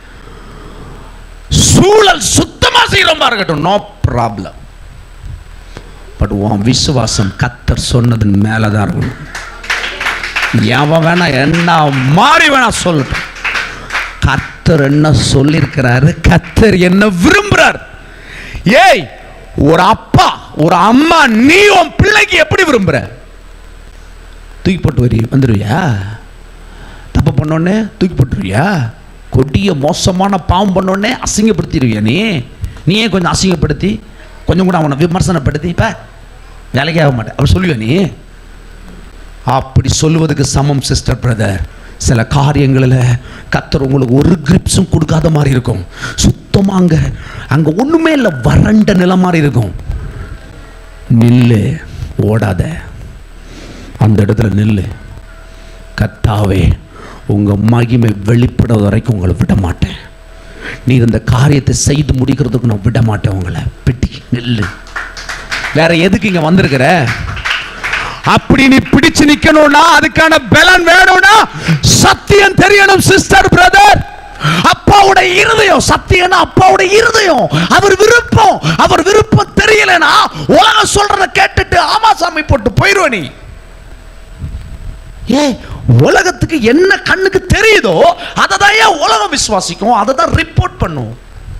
சூழல் சுத்தமா செய்யறமா இருக்கட்டும் நோ ப்ராப்ளம் பட் உன் விசுவாசம் கத்தர் சொன்னதன் மேலே தான் இருக்கணும் எவன் வேணா என்ன மாறி வேணா சொல்லட்டும் கத்தர் என்ன சொல்லியிருக்கிறாரு கத்தர் என்ன விரும்புறார் ஏய் ஒரு அப்பா ஒரு அம்மா நீ உன் பிள்ளைக்கு எப்படி விரும்புற தூக்கி போட்டு வரி வந்துடுவியா தப்பு பண்ணோடனே தூக்கி போட்டுருவியா கொடிய மோசமான பாவம் பண்ணோடனே அசிங்கப்படுத்திடுவியா நீ நீயே கொஞ்சம் அசிங்கப்படுத்தி கொஞ்சம் கூட அவனை விமர்சனப்படுத்தி இப்போ வேலைக்கே ஆக மாட்டேன் அப்படி சொல்லுவியா நீ அப்படி சொல்லுவதுக்கு சமம் சிஸ்டர் பிரதர் சில காரியங்களில் கத்தர் உங்களுக்கு ஒரு கிரிப்ஸும் கொடுக்காத மாதிரி இருக்கும் சுத்தமாக அங்கே அங்கே ஒன்றுமே இல்லை வறண்ட நிலம் மாதிரி இருக்கும் நில்லு ஓடாத அந்த இடத்துல நில்லு கத்தாவே உங்கள் மகிமை வெளிப்பட வரைக்கும் உங்களை விட மாட்டேன் நீ இந்த காரியத்தை செய்து முடிக்கிறதுக்கு நான் விட மாட்டேன் உங்களை பிடி நில்லு வேற எதுக்கு இங்க வந்திருக்கிற அப்படி நீ பிடிச்சு நிக்கணும்னா அதுக்கான பலன் வேணும்னா சத்தியம் தெரியணும் சிஸ்டர் பிரதர் அப்பாவுடைய இருதயம் சத்தியம்னா அப்பாவுடைய இருதயம் அவர் விருப்பம் அவர் விருப்பம் தெரியலனா உலகம் சொல்றத கேட்டுட்டு ஆமா சாமி போட்டு போயிருவ நீ ஏ உலகத்துக்கு என்ன கண்ணுக்கு தெரியுதோ அதை தான் ஏன் உலகம் விசுவாசிக்கும் அதை தான் ரிப்போர்ட் பண்ணும்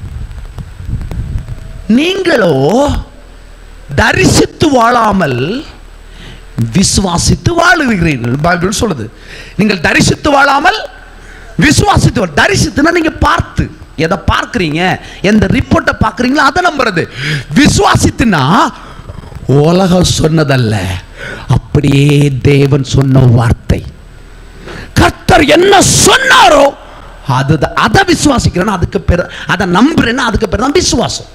நீங்களோ தரிசித்து வாழாமல் விசுவாசித்து வாழுகிறீர்கள் பைபிள் சொல்லுது நீங்கள் தரிசித்து வாழாமல் விசுவாசித்து வாழ் தரிசித்துனா நீங்க பார்த்து எதை பார்க்குறீங்க எந்த ரிப்போர்ட்டை பார்க்குறீங்களோ அதை நம்புறது விசுவாசித்துனா உலகம் சொன்னதல்ல அப்படியே தேவன் சொன்ன வார்த்தை கர்த்தர் என்ன சொன்னாரோ அதுதான் அதை விசுவாசிக்கிறேன்னா அதுக்கு பேர் அதை நம்புறேன்னா அதுக்கு பேர் தான் விசுவாசம்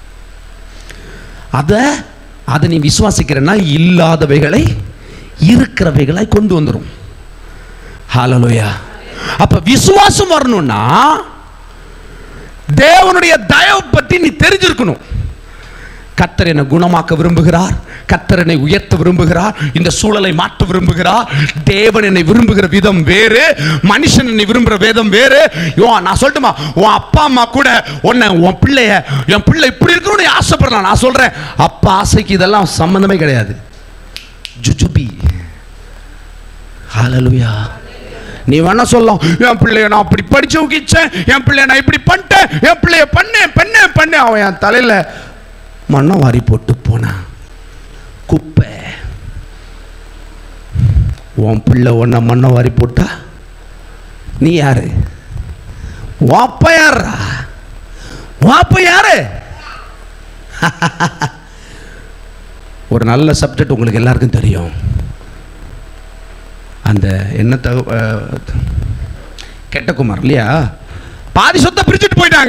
அதை அதை நீ விசுவாசிக்கிறேன்னா இல்லாதவைகளை இருக்கிறவைகளை கொண்டு வந்துடும் ஹalleluya அப்ப விசுவாசம் வரணும்னா தேவனுடைய தயவு பற்றி நீ தெரிஞ்சிருக்கணும் கத்தர் என்னை குணமாக்க விரும்புகிறார் கத்தர் என்னை உயர்த்த விரும்புகிறார் இந்த சூழலை மாற்ற விரும்புகிறார் தேவன் என்னை விரும்புகிற விதம் வேறு மனுஷன் என்னை விரும்புகிற வேதம் வேறு யோ நான் சொல்லட்டுமா உன் அப்பா அம்மா கூட உன்னை உன் பிள்ளைய என் பிள்ளை இப்படி இருக்கணும்னு ஆசைப்படலாம் நான் சொல்றேன் அப்பா ஆசைக்கு இதெல்லாம் சம்பந்தமே கிடையாது ஜுஜுபி ஹalleluya நீ வேணா சொல்லலாம் என் பிள்ளைய நான் அப்படி படிச்சு ஊக்கிச்சேன் என் பிள்ளைய நான் இப்படி பண்ணிட்டேன் என் பிள்ளைய பண்ணேன் பண்ணேன் பண்ணேன் அவன் என் தலையில மண்ணை வாரி போட்டு போனான் குப்பை உன் பிள்ளை உன்னை மண்ணை வாரி போட்டா நீ யாரு வாப்ப யாரா வாப்ப யாரு ஒரு நல்ல சப்ஜெக்ட் உங்களுக்கு எல்லாருக்கும் தெரியும் அந்த என்ன தக அஹ், கெட்டகுமார் இல்லையா பாதி சொத்தை பிரிச்சுட்டு போயிட்டாங்க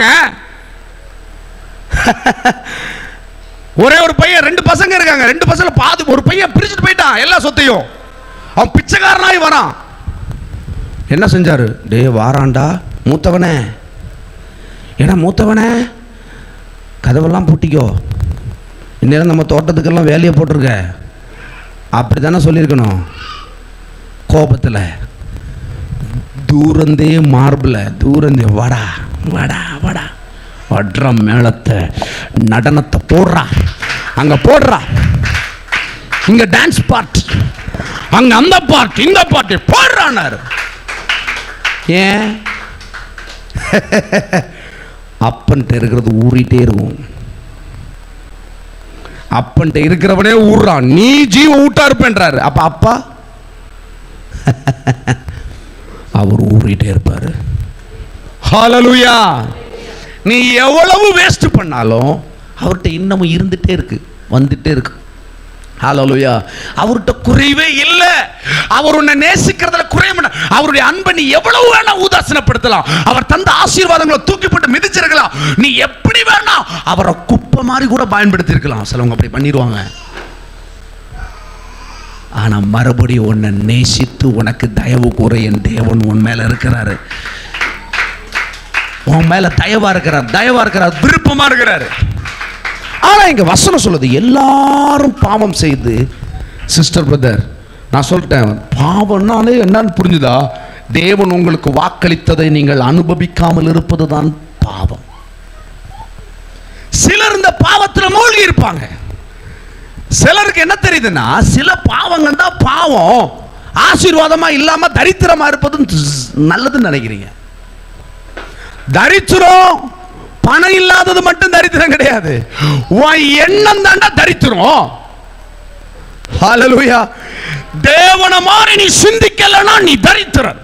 ஒரே ஒரு பையன் ரெண்டு பசங்க இருக்காங்க ரெண்டு பசங்க பாதி ஒரு பையன் பிரிச்சுட்டு போயிட்டான் எல்லா சொத்தையும் அவன் பிச்சைக்காரனாய் வரான் என்ன செஞ்சாரு டேய் வாரான்டா மூத்தவனே ஏன்னா மூத்தவனே கதவெல்லாம் பூட்டிக்கோ இந்நேரம் நம்ம தோட்டத்துக்கெல்லாம் வேலையை போட்டிருக்க அப்படி தானே சொல்லியிருக்கணும் கோபத்தில் தூரந்தே மார்பில் தூரந்தே வாடா வாடா வாடா வட்ற மேளத்தை நடனத்தை போடுறா அங்க போடுறா இங்க டான்ஸ் பார்ட் அங்க அந்த பார்ட் இந்த பார்ட் போடுறானாரு ஏன் அப்பன்ட்ட இருக்கிறது ஊறிட்டே இருக்கும் அப்பன்ட்ட இருக்கிறவனே ஊர்றான் நீ ஜீவ ஊட்டா இருப்பேன்றாரு அப்ப அப்பா அவர் ஊறிட்டே இருப்பாரு ஹalleluya நீ எவ்வளவு வேஸ்ட் பண்ணாலும் அவர்கிட்ட இன்னமும் இருந்துட்டே இருக்கு வந்துட்டே இருக்கு ஹalleluya அவர்கிட்ட குறைவே இல்லை அவர் உன்னை நேசிக்கிறதுல குறைய மாட்டார். அவருடைய அன்பை நீ எவ்வளவு வேணா உதாசீனப்படுத்தலாம் அவர் தந்த ஆசீர்வாதங்களை தூக்கி போட்டு மிதிச்சிருக்கலாம் நீ எப்படி வேணா அவரை குப்பை மாதிரி கூட பயன்படுத்தி இருக்கலாம் சிலவங்க அப்படி பண்ணிடுவாங்க ஆனா மறுபடியும் உன்னை நேசித்து உனக்கு தயவு கூற என் தேவன் உன் மேல இருக்கிறாரு உன் மேல தயவா இருக்கிறார் தயவா இருக்கிறார் விருப்பமா இருக்கிறாரு ஆனா இங்க வசனம் சொல்லுது எல்லாரும் பாவம் செய்து சிஸ்டர் பிரதர் நான் சொல்லிட்டேன் பாவம்னாலே என்னன்னு புரிஞ்சுதா தேவன் உங்களுக்கு வாக்களித்ததை நீங்கள் அனுபவிக்காமல் இருப்பதுதான் பாவம் சிலர் இந்த பாவத்தில் மூழ்கி இருப்பாங்க சிலருக்கு என்ன தெரியுதுன்னா சில பாவங்கள் தான் பாவம் ஆசீர்வாதமா இல்லாம தரித்திரமா இருப்பதும் நல்லதுன்னு நினைக்கிறீங்க தரித்திரம் பணம் இல்லாதது மட்டும் தரித்திரம் கிடையாது உன் எண்ணம் தாண்டா தரித்திரம் ஹalleluya தேவன மாதிரி நீ சிந்திக்கலனா நீ தரித்திரன்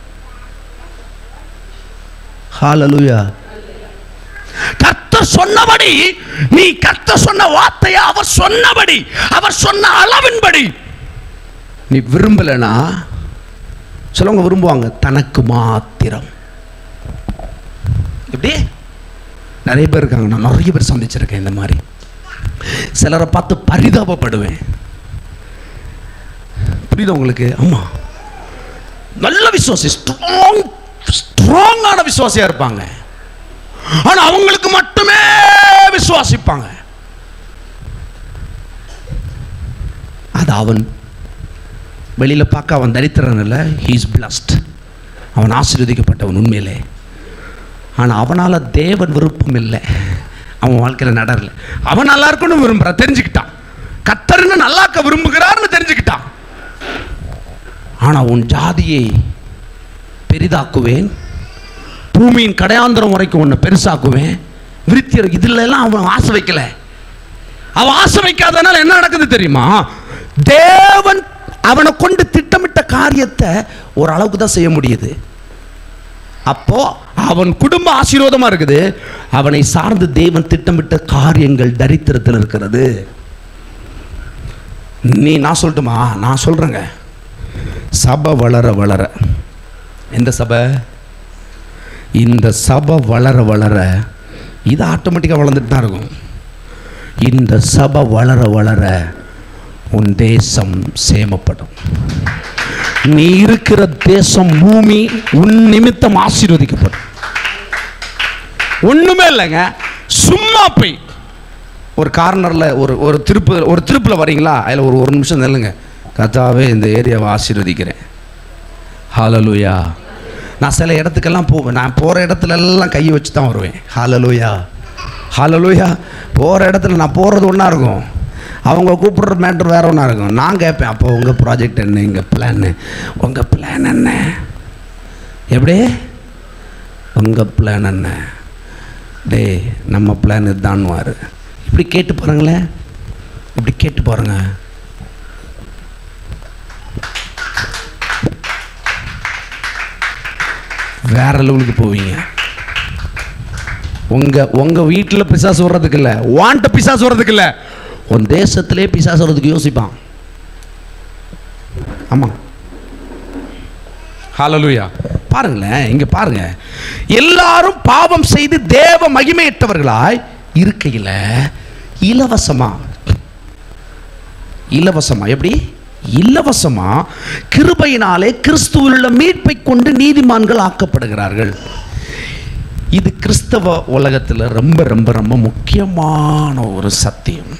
ஹalleluya கர்த்தர் சொன்னபடி நீ கர்த்தர் சொன்ன வார்த்தையை அவர் சொன்னபடி அவர் சொன்ன அளவின்படி நீ விரும்பலனா சிலவங்க விரும்புவாங்க தனக்கு மாத்திரம் எப்படி நிறைய பேர் இருக்காங்க நான் நிறைய பேர் சந்திச்சிருக்கேன் இந்த மாதிரி சிலரை பார்த்து பரிதாபப்படுவேன் புரியுதா உங்களுக்கு ஆமா நல்ல விசுவாசி ஸ்ட்ராங் ஸ்ட்ராங்கான விசுவாசியா இருப்பாங்க ஆனா அவங்களுக்கு மட்டுமே விசுவாசிப்பாங்க அது அவன் வெளியில பார்க்க அவன் தரித்திரன் இல்லை ஹீஸ் பிளஸ்ட் அவன் ஆசீர்வதிக்கப்பட்டவன் உண்மையிலே ஆனா அவனால தேவன் விருப்பம் இல்லை அவன் வாழ்க்கையில நடரல அவன் நல்லா இருக்கணும்னு விரும்புறான் தெரிஞ்சுக்கிட்டான் கத்தர்னு நல்லாக்க விரும்புகிறார்னு தெரிஞ்சுக்கிட்டான் ஆனா உன் ஜாதியை பெரிதாக்குவேன் பூமியின் கடையாந்திரம் வரைக்கும் உன்னை பெருசாக்குவேன் விருத்தியர் இதுல எல்லாம் அவன் ஆசை வைக்கல அவன் ஆசை வைக்காதனால என்ன நடக்குது தெரியுமா தேவன் அவனை கொண்டு திட்டமிட்ட காரியத்தை ஒரு அளவுக்கு தான் செய்ய முடியுது அப்போ அவன் குடும்ப ஆசீர்வாதமா இருக்குது அவனை சார்ந்து தேவன் திட்டமிட்ட காரியங்கள் தரித்திரத்தில் இருக்கிறது நீ நான் சொல்லட்டுமா நான் சொல்றேங்க சபை வளர வளர எந்த சபை இந்த சபை வளர வளர இது ஆட்டோமேட்டிக்காக வளர்ந்துட்டு தான் இருக்கும் இந்த சபை வளர வளர உன் தேசம் சேமப்படும் நீ இருக்கிற தேசம் பூமி உன் நிமித்தம் ஆசீர்வதிக்கப்படும் ஒண்ணுமே இல்லைங்க சும்மா போய் ஒரு கார்னரில் ஒரு ஒரு திருப்பு ஒரு திருப்பில் வரீங்களா அதில் ஒரு ஒரு நிமிஷம் நில்லுங்க கத்தாவே இந்த ஏரியாவை ஆசீர்வதிக்கிறேன் ஹாலலூயா நான் சில இடத்துக்கெல்லாம் போவேன் நான் போகிற இடத்துல எல்லாம் கையை வச்சு தான் வருவேன் ஹாலலூயா ஹாலலூயா போகிற இடத்துல நான் போகிறது ஒன்றா இருக்கும் அவங்க கூப்பிடுற மேட்ரு வேற ஒன்றா இருக்கும் நான் கேட்பேன் அப்போ உங்கள் ப்ராஜெக்ட் என்ன எங்கள் பிளான் உங்கள் பிளான் என்ன எப்படி உங்கள் பிளான் என்ன டேய் நம்ம பிளான் இதுதான்வார் இப்படி கேட்டு பாருங்களேன் இப்படி கேட்டு பாருங்க வேற லெவலுக்கு போவீங்க உங்க உங்க வீட்டில் பிசாசு வர்றதுக்கு இல்லை வாண்ட பிசாசு வர்றதுக்கு இல்லை உன் தேசத்திலே பிசாசு வர்றதுக்கு யோசிப்பான் ஆமாம் ஹalleluya பாருங்களேன் இங்க பாருங்க எல்லாரும் பாவம் செய்து தேவ மகிமையற்றவர்களாய் இருக்கையில் இலவசமா இலவசமா எப்படி இலவசமா கிருபையினாலே கிறிஸ்துவில் உள்ள மீட்பை கொண்டு நீதிமான்கள் ஆக்கப்படுகிறார்கள் இது கிறிஸ்தவ உலகத்தில் ரொம்ப ரொம்ப ரொம்ப முக்கியமான ஒரு சத்தியம்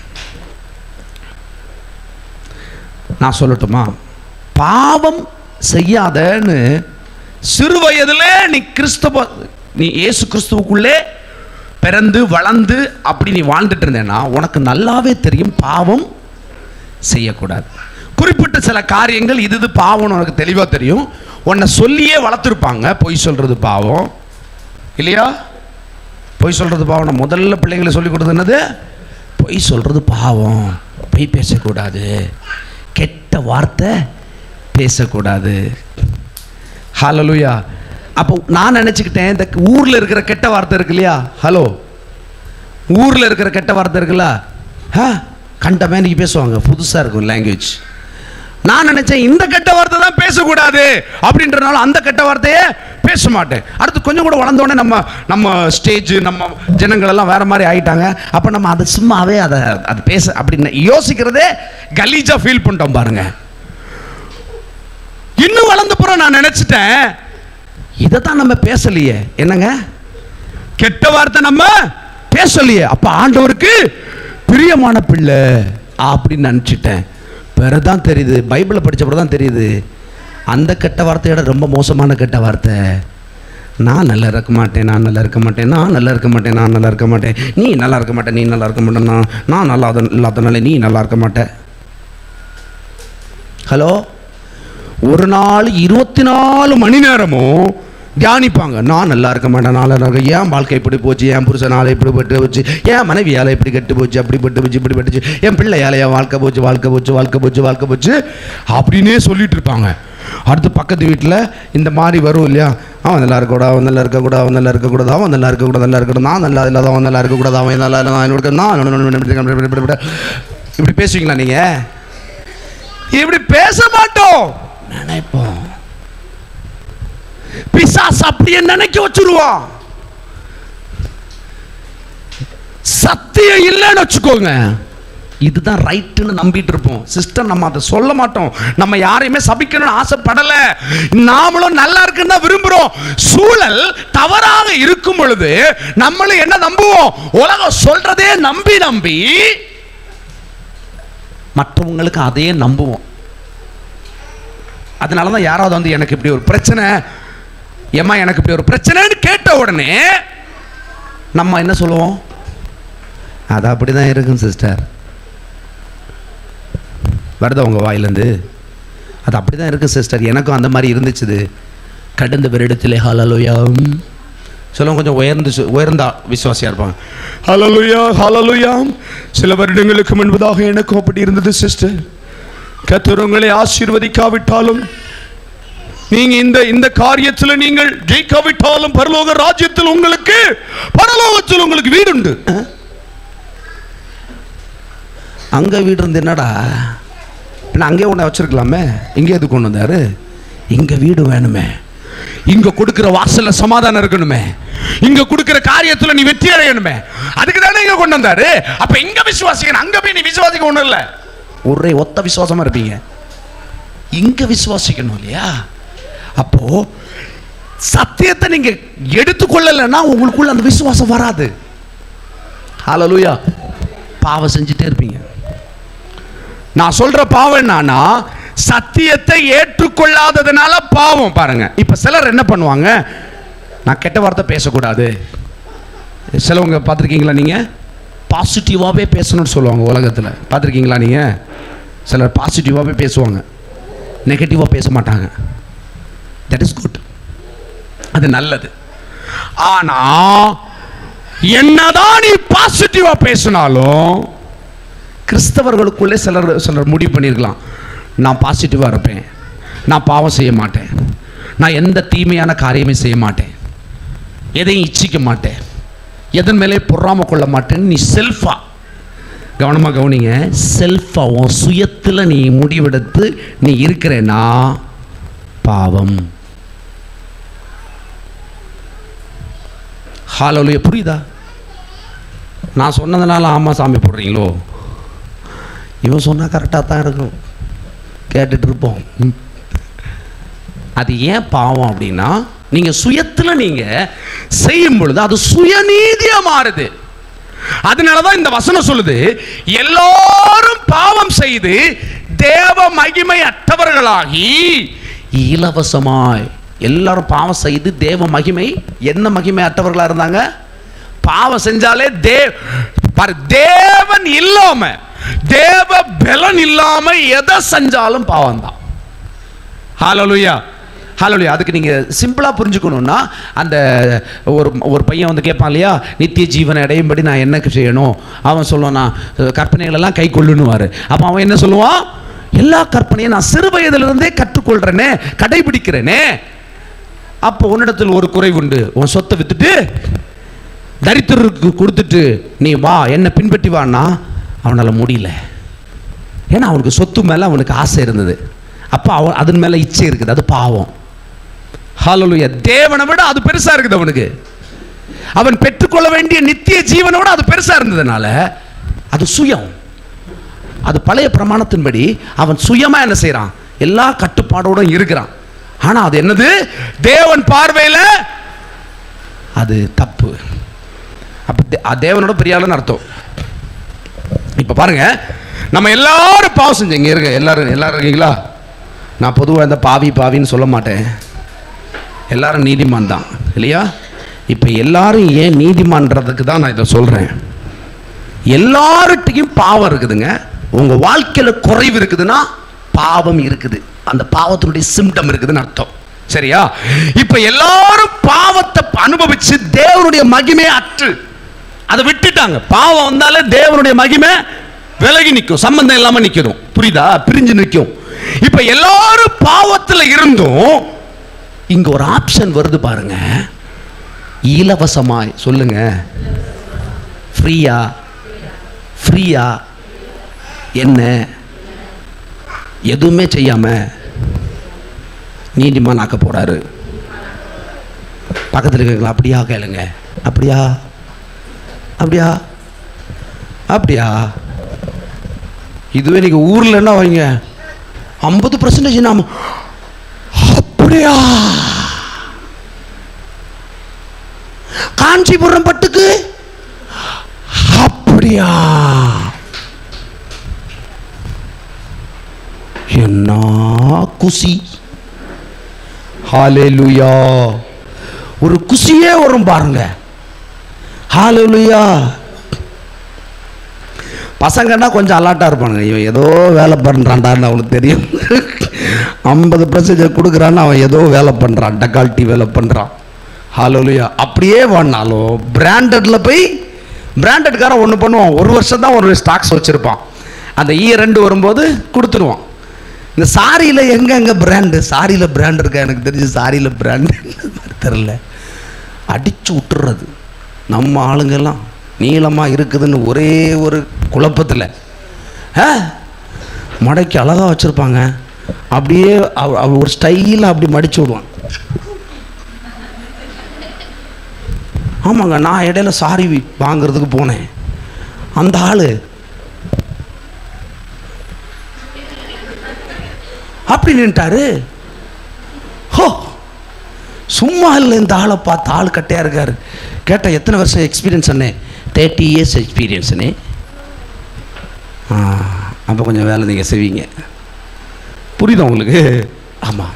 நான் சொல்லட்டுமா பாவம் செய்யாதன்னு சிறு வயதிலே நீ கிறிஸ்தவ நீ இயேசு கிறிஸ்துவுக்குள்ளே பிறந்து வளர்ந்து அப்படி நீ வாழ்ந்துட்டு இருந்தேன்னா உனக்கு நல்லாவே தெரியும் பாவம் செய்யக்கூடாது குறிப்பிட்ட சில காரியங்கள் இது இது பாவம்னு உனக்கு தெளிவாக தெரியும் உன்னை சொல்லியே வளர்த்துருப்பாங்க பொய் சொல்கிறது பாவம் இல்லையா பொய் சொல்கிறது பாவம் நான் முதல்ல பிள்ளைங்களை சொல்லி கொடுத்தது என்னது பொய் சொல்கிறது பாவம் பொய் பேசக்கூடாது கெட்ட வார்த்தை பேசக்கூடாது ஹalleluya அப்போ நான் நினச்சிக்கிட்டேன் இந்த ஊரில் இருக்கிற கெட்ட வார்த்தை இருக்கு இல்லையா ஹலோ ஊரில் இருக்கிற கெட்ட வார்த்தை இருக்குல்ல ஆ கண்ட மேனிக்கு பேசுவாங்க புதுசாக இருக்கும் லாங்குவேஜ் நான் நினைச்சேன் இந்த கெட்ட வார்த்தை தான் பேசக்கூடாது அப்படின்றனால அந்த கெட்ட வார்த்தையே பேச மாட்டேன் அடுத்து கொஞ்சம் கூட வளர்ந்த உடனே நம்ம நம்ம ஸ்டேஜ் நம்ம ஜனங்கள் எல்லாம் வேற மாதிரி ஆயிட்டாங்க அப்போ நம்ம அதை சும்மாவே அதை அது பேச அப்படின்னு யோசிக்கிறதே கலீஜா ஃபீல் பண்ணிட்டோம் பாருங்க இன்னும் வளர்ந்த பிறகு நான் நினைச்சிட்டேன் இதை தான் நம்ம பேசலையே என்னங்க கெட்ட வார்த்தை நம்ம பேசலையே அப்ப ஆண்டவருக்கு பிரியமான பிள்ளை அப்படின்னு நினச்சிட்டேன் பிறதான் தெரியுது பைபிளை படிச்சப்பறம் தான் தெரியுது அந்த கெட்ட வார்த்தையோட ரொம்ப மோசமான கெட்ட வார்த்தை நான் நல்லா இருக்க மாட்டேன் நான் நல்லா இருக்க மாட்டேன் நான் நல்லா இருக்க மாட்டேன் நான் நல்லா இருக்க மாட்டேன் நீ நல்லா இருக்க மாட்டேன் நீ நல்லா இருக்க மாட்டேன் நான் நான் நல்லா இல்லாதனால நீ நல்லா இருக்க மாட்டேன் ஹலோ ஒரு நாள் இருபத்தி நாலு மணி நேரமும் தியானிப்பாங்க நான் நல்லா இருக்க மாட்டேன் நான் நல்லா இருக்க ஏன் வாழ்க்கை இப்படி போச்சு என் புருஷனால இப்படி பட்டு போச்சு என் மனைவியால் இப்படி கெட்டு போச்சு அப்படி பட்டு போச்சு இப்படி பட்டுச்சு என் பிள்ளையால என் வாழ்க்கை போச்சு வாழ்க்கை போச்சு வாழ்க்கை போச்சு வாழ்க்கை போச்சு அப்படின்னே சொல்லிட்டு இருப்பாங்க அடுத்து பக்கத்து வீட்டில் இந்த மாதிரி வரும் இல்லையா அவன் நல்லா இருக்கக்கூடாது அவன் நல்லா இருக்கக்கூடாது அவன் நல்லா இருக்கக்கூடாது அவன் நல்லா இருக்கக்கூடாது நல்லா இருக்கக்கூடாது நான் நல்லா இல்லாத அவன் நல்லா இருக்கக்கூடாது அவன் நல்லா இல்லை நான் என்னோட நான் இப்படி பேசுவீங்களா நீங்கள் இப்படி பேச மாட்டோம் நினைப்போம் பிசாஸ் அப்படியே நினைக்க வச்சிருவான் சத்தியம் இல்லைன்னு வச்சுக்கோங்க இதுதான் ரைட்டுன்னு நம்பிட்டு இருப்போம் சிஸ்டர் நம்ம அதை சொல்ல மாட்டோம் நம்ம யாரையுமே சபிக்கணும்னு ஆசைப்படல நாமளும் நல்லா இருக்குன்னு தான் விரும்புறோம் சூழல் தவறாக இருக்கும் பொழுது நம்மளும் என்ன நம்புவோம் உலகம் சொல்றதே நம்பி நம்பி மற்றவங்களுக்கு அதையே நம்புவோம் அதனால தான் யாராவது வந்து எனக்கு இப்படி ஒரு பிரச்சனை ஏம்மா எனக்கு இப்படி ஒரு பிரச்சனைன்னு கேட்ட உடனே நம்ம என்ன சொல்லுவோம் அது அப்படி தான் இருக்கும் சிஸ்டர் வருதா உங்கள் வாயிலேருந்து அது அப்படி தான் இருக்குது சிஸ்டர் எனக்கும் அந்த மாதிரி இருந்துச்சுது கடந்த வருடத்திலே ஹலலுயாம் சொல்லுங்க கொஞ்சம் உயர்ந்து சு- உயர்ந்த விசுவாசியாக இருப்பாங்க ஹலலுயா ஹலலுயாம் சில வருடங்களுக்கு முன்பதாக எனக்கும் அப்படி இருந்தது சிஸ்டர் கர்த்தர் உங்களை ஆசீர்வதிக்காவிட்டாலும் நீங்க இந்த இந்த காரியத்தில் நீங்கள் ஜெயிக்காவிட்டாலும் பரலோக ராஜ்யத்தில் உங்களுக்கு பரலோகத்தில் உங்களுக்கு வீடு உண்டு அங்க வீடு இருந்து என்னடா பின்ன அங்கே உன்னை வச்சிருக்கலாமே இங்கே எது கொண்டு வந்தாரு இங்க வீடு வேணுமே இங்க கொடுக்கிற வாசல்ல சமாதானம் இருக்கணுமே இங்க கொடுக்கிற காரியத்துல நீ வெற்றி அடையணுமே அதுக்கு தானே இங்க கொண்டு வந்தாரு அப்ப இங்க விசுவாசிக்கணும் அங்க போய் நீ விசுவாசிக்க ஒண்ணும் இல்ல ஒரே ஒத்த விசுவாசமா இருப்பீங்க இங்க விசுவாசிக்கணும் இல்லையா அப்போ சத்தியத்தை நீங்க எடுத்துக்கொள்ளலைன்னா உங்களுக்குள்ள அந்த விசுவாசம் வராது ஹalleluya பாவம் செஞ்சுட்டே இருப்பீங்க நான் சொல்ற பாவம் என்னன்னா சத்தியத்தை ஏற்றுக்கொள்ளாததுனால பாவம் பாருங்க இப்ப சிலர் என்ன பண்ணுவாங்க நான் கெட்ட வார்த்தை பேசக்கூடாது சிலவங்க பார்த்துருக்கீங்களா நீங்க பாசிட்டிவாகவே பேசணும்னு சொல்லுவாங்க உலகத்தில் பார்த்துருக்கீங்களா நீங்க சிலர் பாசிட்டிவாகவே பேசுவாங்க நெகட்டிவாக பேச மாட்டாங்க தட் இஸ் குட் அது நல்லது ஆனா என்னதான் நீ பாசிட்டிவா பேசினாலும் கிறிஸ்தவர்களுக்குள்ளே சிலர் சிலர் முடிவு பண்ணியிருக்கலாம் நான் பாசிட்டிவாக இருப்பேன் நான் பாவம் செய்ய மாட்டேன் நான் எந்த தீமையான காரியமே செய்ய மாட்டேன் எதையும் இச்சிக்க மாட்டேன் எதன் மேலே பொறாம கொள்ள மாட்டேன்னு நீ செல்ஃபா கவனமாக கவனிங்க செல்ஃபா உன் சுயத்தில் நீ முடிவெடுத்து நீ இருக்கிறேன்னா பாவம் ஹாலோலுய புரியுதா நான் சொன்னதுனால ஆமாம் சாமி போடுறீங்களோ இவன் சொன்னால் கரெக்டாக தான் இருக்கும் கேட்டுட்டு இருப்போம் ம். அது ஏன் பாவம் அப்படின்னா நீங்கள் சுயத்தில் நீங்கள் செய்யும் பொழுது அது சுயநீதியாக மாறுது அதனால தான் இந்த வசனம் சொல்லுது எல்லாரும் பாவம் செய்து தேவ மகிமை அற்றவர்களாகி இலவசமாய் எல்லாரும் பாவம் செய்து தேவ மகிமை என்ன மகிமை அற்றவர்களா இருந்தாங்க பாவம் செஞ்சாலே தேவ் பாரு தேவன் இல்லாம தேவ பலன் இல்லாம எதை செஞ்சாலும் பாவம் தான் ஹalleluya ஹalleluya அதுக்கு நீங்க சிம்பிளா புரிஞ்சுக்கணும்னா அந்த ஒரு ஒரு பையன் வந்து கேட்பான் இல்லையா நித்திய ஜீவனை அடையும்படி நான் என்ன செய்யணும் அவன் சொல்லுவான் நான் கற்பனைகள் எல்லாம் கை கொள்ளுன்னுவாரு அப்போ அவன் என்ன சொல்லுவான் எல்லா கற்பனையும் நான் சிறு வயதிலிருந்தே கற்றுக்கொள்றேனே கடைபிடிக்கிறேனே அப்போ உன்னிடத்தில் ஒரு குறை உண்டு உன் சொத்தை வித்துட்டு தரித்திரருக்கு கொடுத்துட்டு நீ வா என்ன பின்பற்றி வான்னா அவனால் முடியல ஏன்னா அவனுக்கு சொத்து மேலே அவனுக்கு ஆசை இருந்தது அப்போ அவன் அதன் மேலே இச்சை இருக்குது அது பாவம் ஹalleluya தேவனை விட அது பெருசா இருக்குது அவனுக்கு அவன் பெற்றுக்கொள்ள வேண்டிய நித்திய ஜீவனை விட அது பெருசா இருந்ததுனால அது சுயம் அது பழைய பிரமாணத்தின்படி அவன் சுயமா என்ன செய்றான் எல்லா கட்டுப்பாடோட இருக்கிறான் ஆனா அது என்னது தேவன் பார்வையில அது தப்பு அப்ப தே- அ- தேவனோட பெரிய ஆளுன்னு அர்த்தம் இப்ப பாருங்க நம்ம எல்லாரும் பாவம் செஞ்சீங்க இருங்க எல்லாரும் எல்லாரும் இருக்கீங்களா நான் பொதுவாக இந்த பாவி பாவின்னு சொல்ல மாட்டேன் எல்லாரும் நீதிமான் தான் இல்லையா இப்போ எல்லாரும் ஏன் நீதிமான்றதுக்கு தான் நான் இதை சொல்கிறேன் எல்லார்கிட்டையும் பாவம் இருக்குதுங்க உங்கள் வாழ்க்கையில் குறைவு இருக்குதுன்னா பாவம் இருக்குது அந்த பாவத்தினுடைய சிம்டம் இருக்குதுன்னு அர்த்தம் சரியா இப்போ எல்லாரும் பாவத்தை அனுபவிச்சு தேவனுடைய மகிமை அற்று அதை விட்டுட்டாங்க பாவம் வந்தாலே தேவனுடைய மகிமை விலகி நிற்கும் சம்பந்தம் இல்லாம நிற்கும் புரியுதா பிரிஞ்சு நிற்கும் இப்போ எல்லாரும் பாவத்தில் இருந்தும் இங்க ஒரு ஆப்ஷன் வருது பாருங்க இலவசமாய் சொல்லுங்க ஃப்ரீயா ஃப்ரீயா என்ன எதுவுமே செய்யாம நீதிமான் ஆக்க போறாரு பக்கத்தில் இருக்கீங்களா அப்படியா கேளுங்க அப்படியா அப்படியா அப்படியா இதுவே நீங்க ஊர்ல என்ன வைங்க ஐம்பது பர்சன்டேஜ் நாம அப்படியா காஞ்சிபுரம் பட்டுக்கு அப்படியா என்ன குசி ஹalleluya ஒரு குசியே வரும் பாருங்க ஹalleluya பசங்கன்னா கொஞ்சம் அலாட்டாக இருப்பானுங்க இவன் ஏதோ வேலை பண்ணுறான்டான்னு அவனுக்கு தெரியும் ஐம்பது பர்சன்டேஜ் கொடுக்குறான்னு அவன் ஏதோ வேலை பண்ணுறான் டக்கால்ட்டி வேலை பண்ணுறான் ஹalleluya அப்படியே வாடினாலும் பிராண்டடில் போய் பிராண்டட்காரன் ஒன்று பண்ணுவான் ஒரு வருஷம் தான் ஒரு ஸ்டாக்ஸ் வச்சுருப்பான் அந்த ஈ ரெண்டு வரும்போது கொடுத்துருவான் இந்த சாரியில் எங்கெங்கே பிராண்டு சாரியில் பிராண்ட் இருக்கா எனக்கு தெரிஞ்சு சாரியில் பிராண்டு தெரில அடிச்சு விட்டுறது நம்ம ஆளுங்கெல்லாம் நீளமாக இருக்குதுன்னு ஒரே ஒரு குழப்பத்தில் ஆ மடக்கி அழகாக வச்சுருப்பாங்க அப்படியே அவ- அவ ஒரு ஸ்டைலில் அப்படி மடிச்சு விடுவான் ஆமாங்க நான் இடையில சாரி வாங்குறதுக்கு போனேன் அந்த ஆள் அப்படி நின்ட்டாரு ஹோ சும்மா இல்லை இந்த ஆளை பார்த்து ஆள் கட்டையாக இருக்காரு கேட்டால் எத்தனை வருஷம் எக்ஸ்பீரியன்ஸ் அண்ணே தேர்ட்டி இயர்ஸ் எக்ஸ்பீரியன்ஸ்னே ஆ அப்போ கொஞ்சம் வேலை நீங்கள் செய்வீங்க புரியுதா உங்களுக்கு ஆமாம்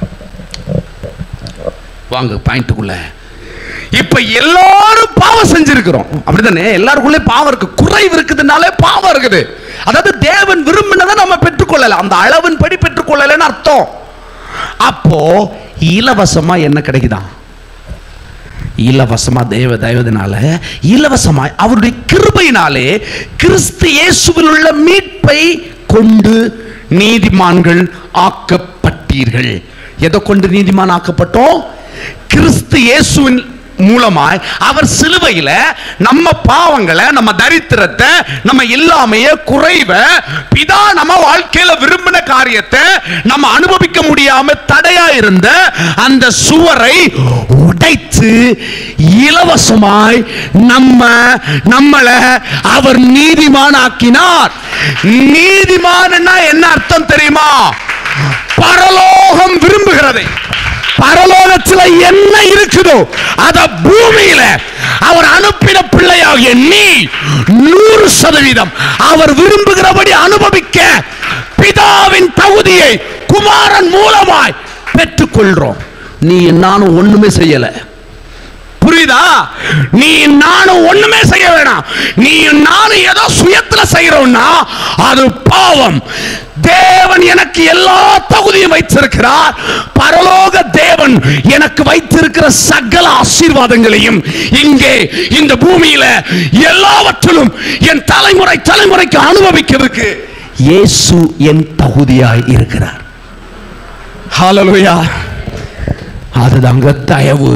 வாங்க பாயிண்ட்டுக்குள்ள இப்ப எல்லாரும் பாவம் செஞ்சிருக்கிறோம் அப்படிதானே எல்லாருக்குள்ளே பாவம் இருக்கு குறைவு இருக்குதுனாலே பாவம் இருக்குது அதாவது தேவன் விரும்பினதை நம்ம பெற்றுக்கொள்ளல அந்த அளவின் படி பெற்றுக்கொள்ளலன்னு அர்த்தம் அப்போ இலவசமா என்ன கிடைக்குதான் இலவசமா தேவ தயவதனால இலவசமாய் அவருடைய கிருபையினாலே கிறிஸ்து இயேசுவில் உள்ள மீட்பை கொண்டு நீதிமான்கள் ஆக்கப்பட்டீர்கள் எதை கொண்டு நீதிமான் ஆக்கப்பட்டோம் கிறிஸ்து இயேசுவின் மூலமாய் அவர் சிலுவையில நம்ம பாவங்களை நம்ம தரித்திரத்தை நம்ம எல்லாமைய குறைவ பிதா நம்ம வாழ்க்கையில விரும்பின காரியத்தை நம்ம அனுபவிக்க முடியாம தடையா இருந்த அந்த சுவரை உடைத்து இலவசமாய் நம்ம நம்மளை அவர் நீதிமான் ஆக்கினார் நீதிமான்னா என்ன அர்த்தம் தெரியுமா பரலோகம் விரும்புகிறதை பரலோகத்துல என்ன இருக்குதோ அத பூமியில அவர் அனுப்பின பிள்ளையாகிய நீ நூறு சதவீதம் அவர் விரும்புகிறபடி அனுபவிக்க பிதாவின் தகுதியை குமாரன் மூலமாய் பெற்றுக்கொள்றோம் நீ நானும் ஒண்ணுமே செய்யல புரியுதா நீ நானும் ஒண்ணுமே செய்ய வேணாம் நீ நானும் ஏதோ சுயத்துல செய்யறோம்னா அது பாவம் தேவன் எனக்கு எல்லா தகுதியும் வைத்திருக்கிறார் பரலோக தேவன் எனக்கு வைத்திருக்கிற சகல ஆசீர்வாதங்களையும் இங்கே இந்த பூமியில எல்லாவற்றிலும் என் தலைமுறை தலைமுறைக்கு அனுபவிக்கிறதுக்கு இயேசு என் தகுதியாய் இருக்கிறார் ஹalleluya அதுதாங்க தயவு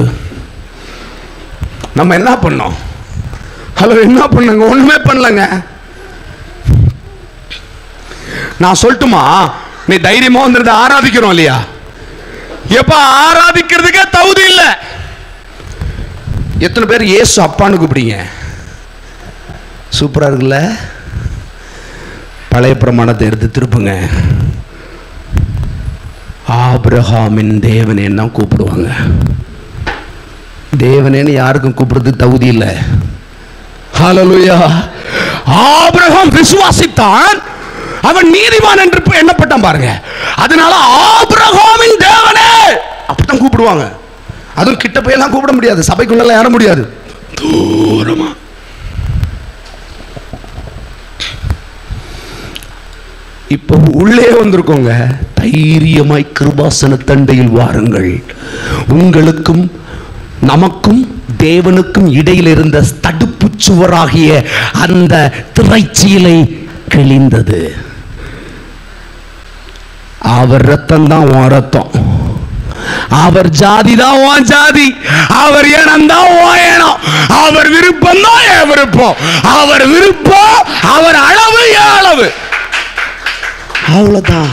நம்ம என்ன பண்ணோம் ஹலோ என்ன பண்ணுங்க ஒண்ணுமே பண்ணலங்க நான் சொல்லட்டுமா நீ தைரியமா வந்துருந்த ஆராதிக்கிறோம் இல்லையா எப்ப ஆராதிக்கிறதுக்கே தகுதி இல்ல எத்தனை பேர் இயேசு அப்பான்னு கூப்பிடுங்க சூப்பரா இருக்குல்ல பழைய பிரமாணத்தை எடுத்து திருப்புங்க ஆபிரகாமின் தேவனே தான் கூப்பிடுவாங்க தேவனேன்னு யாருக்கும் கூப்பிடுறதுக்கு தகுதி இல்லை ஹalleluya ஆபிரகாம் விசுவாசித்தான் அவன் நீதிமான் என்று இப்ப எண்ணப்பட்டான் பாருங்க அதனால ஆபிரகாமின் தேவனே அப்படித்தான் கூப்பிடுவாங்க அதுவும் கிட்ட போயெல்லாம் கூப்பிட முடியாது சபைக்குள்ள ஏற முடியாது தூரமா இப்போ உள்ளே வந்திருக்கோங்க தைரியமாய் கிருபாசன தண்டையில் வாருங்கள் உங்களுக்கும் நமக்கும் தேவனுக்கும் இடையில் இருந்த தடுப்பு சுவராகிய அந்த திரைச்சீலை கிழிந்தது அவர் ரத்தம் தான் உன் ரத்தம் அவர் ஜாதி தான் உன் ஜாதி அவர் இனம் தான் உன் இனம் அவர் விருப்பம் தான் என் விருப்பம் அவர் விருப்பம் அவர் அளவு என் அளவு அவ்வளவுதான்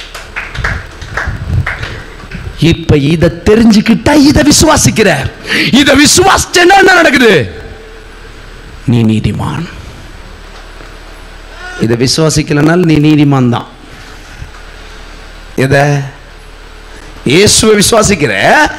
இப்ப இத தெரிஞ்சுக்கிட்டா இத விசுவாசிக்கிற இத விசுவாசிச்சேன்னா என்ன நடக்குது நீ நீதிமான் இத விசுவாசிக்கலனால் நீ நீதிமான் தான் எத இயேசுவை விசுவாசிக்கிற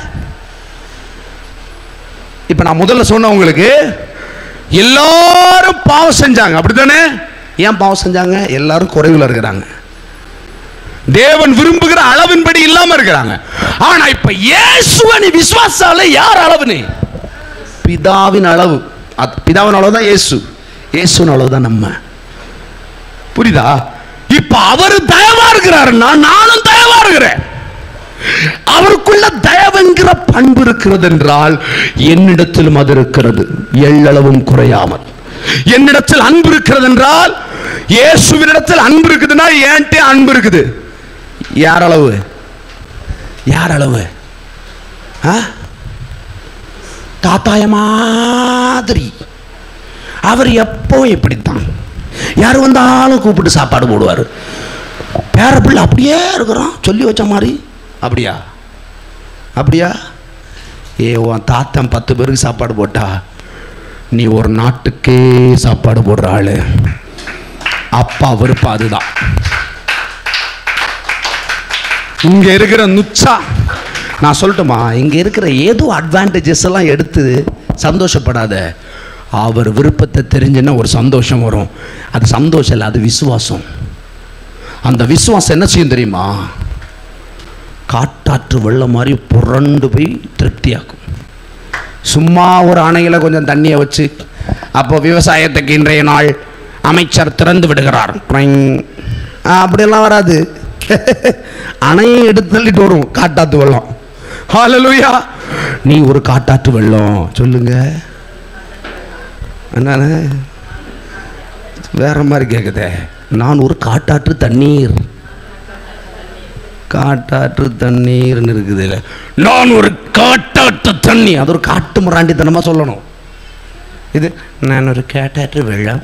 இப்ப நான் முதல்ல சொன்ன உங்களுக்கு எல்லாரும் பாவம் செஞ்சாங்க அப்படித்தானே ஏன் பாவம் செஞ்சாங்க எல்லாரும் குறைவுல இருக்கிறாங்க தேவன் விரும்புகிற அளவின்படி இல்லாம இருக்கிறாங்க ஆனா இப்ப இயேசுவை நீ விசுவாசால யார் அளவு நீ பிதாவின் அளவு அது- பிதாவின் அளவு தான் இயேசு இயேசுவின் அளவு தான் நம்ம புரியுதா இப்ப அவர் தயவா இருக்கிறாருன்னா நானும் தயவா இருக்கிறேன் அவருக்குள்ள தயவென்கிற பண்பு இருக்கிறது என்றால் என்னிடத்திலும் அது இருக்கிறது எள்ளளவும் குறையாமல் என்னிடத்தில் அன்பு இருக்கிறது என்றால் இயேசுவினிடத்தில் அன்பு இருக்குதுன்னா ஏன்ட்டே அன்பு இருக்குது யார் அளவு யார் அளவு ஆ? தாத்தாய மாதிரி அவர் எப்பவும் இப்படித்தான் யார் வந்தாலும் கூப்பிட்டு சாப்பாடு போடுவார் பேர பிள்ளை அப்படியே இருக்கிறான் சொல்லி வச்ச மாதிரி அப்படியா அப்படியா ஏ உன் தாத்தன் பத்து பேருக்கு சாப்பாடு போட்டா நீ ஒரு நாட்டுக்கே சாப்பாடு போடுற ஆளு அப்பா விருப்பம் அதுதான் இங்க இருக்கிற நுச்சா நான் சொல்லட்டுமா இங்க இருக்கிற ஏதோ அட்வான்டேஜஸ் எல்லாம் எடுத்து சந்தோஷப்படாத அவர் விருப்பத்தை தெரிஞ்சுன்னா ஒரு சந்தோஷம் வரும் அது சந்தோஷம் இல்லை அது விசுவாசம் அந்த விசுவாசம் என்ன செய்யும் தெரியுமா காட்டாற்று வெள்ளம் மாதிரி புரண்டு போய் திருப்தியாக்கும் சும்மா ஒரு அணையில் கொஞ்சம் தண்ணியை வச்சு அப்போ விவசாயத்துக்கு இன்றைய நாள் அமைச்சர் திறந்து விடுகிறார் ட்ரைங். ஆ, அப்படியெல்லாம் வராது அணையை எடுத்து தள்ளிட்டு வரும் காட்டாத்து வெள்ளம் ஹalleluya நீ ஒரு காட்டாற்று வெள்ளம் சொல்லுங்க என்னண்ணே வேற மாதிரி கேட்குதே நான் ஒரு காட்டாற்று தண்ணீர் காட்டாற்று தண்ணீர்னு இருக்குது இல்ல நான் ஒரு காட்டாற்று தண்ணி அது ஒரு காட்டு முராண்டித்தனமாக சொல்லணும் இது நான் ஒரு காட்டாற்று வெள்ளம்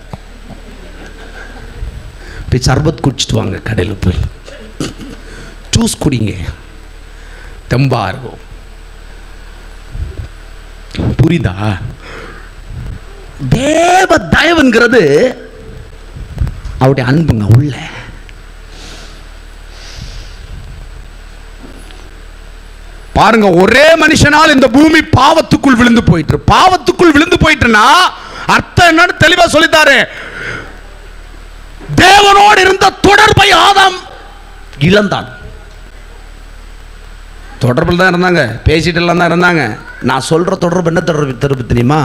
போய் சர்பத் குடிச்சிட்டு வாங்க கடையில் போய் ஜூஸ் குடிங்க தெம்பா இருக்கும் புரியுதா தேவ தயவுங்கிறது அவருடைய அன்புங்க உள்ள பாருங்க ஒரே மனுஷனால் இந்த பூமி பாவத்துக்குள் விழுந்து போயிட்டு பாவத்துக்குள் விழுந்து போயிட்டுனா அர்த்தம் என்னன்னு தெளிவா சொல்லித்தாரு தேவனோடு இருந்த தொடர்பை ஆதாம் இழந்தான் தொடர்பில் தான் இருந்தாங்க பேசிட்டு எல்லாம் தான் இருந்தாங்க நான் சொல்ற தொடர்பு என்ன தொடர்பு தொடர்பு தெரியுமா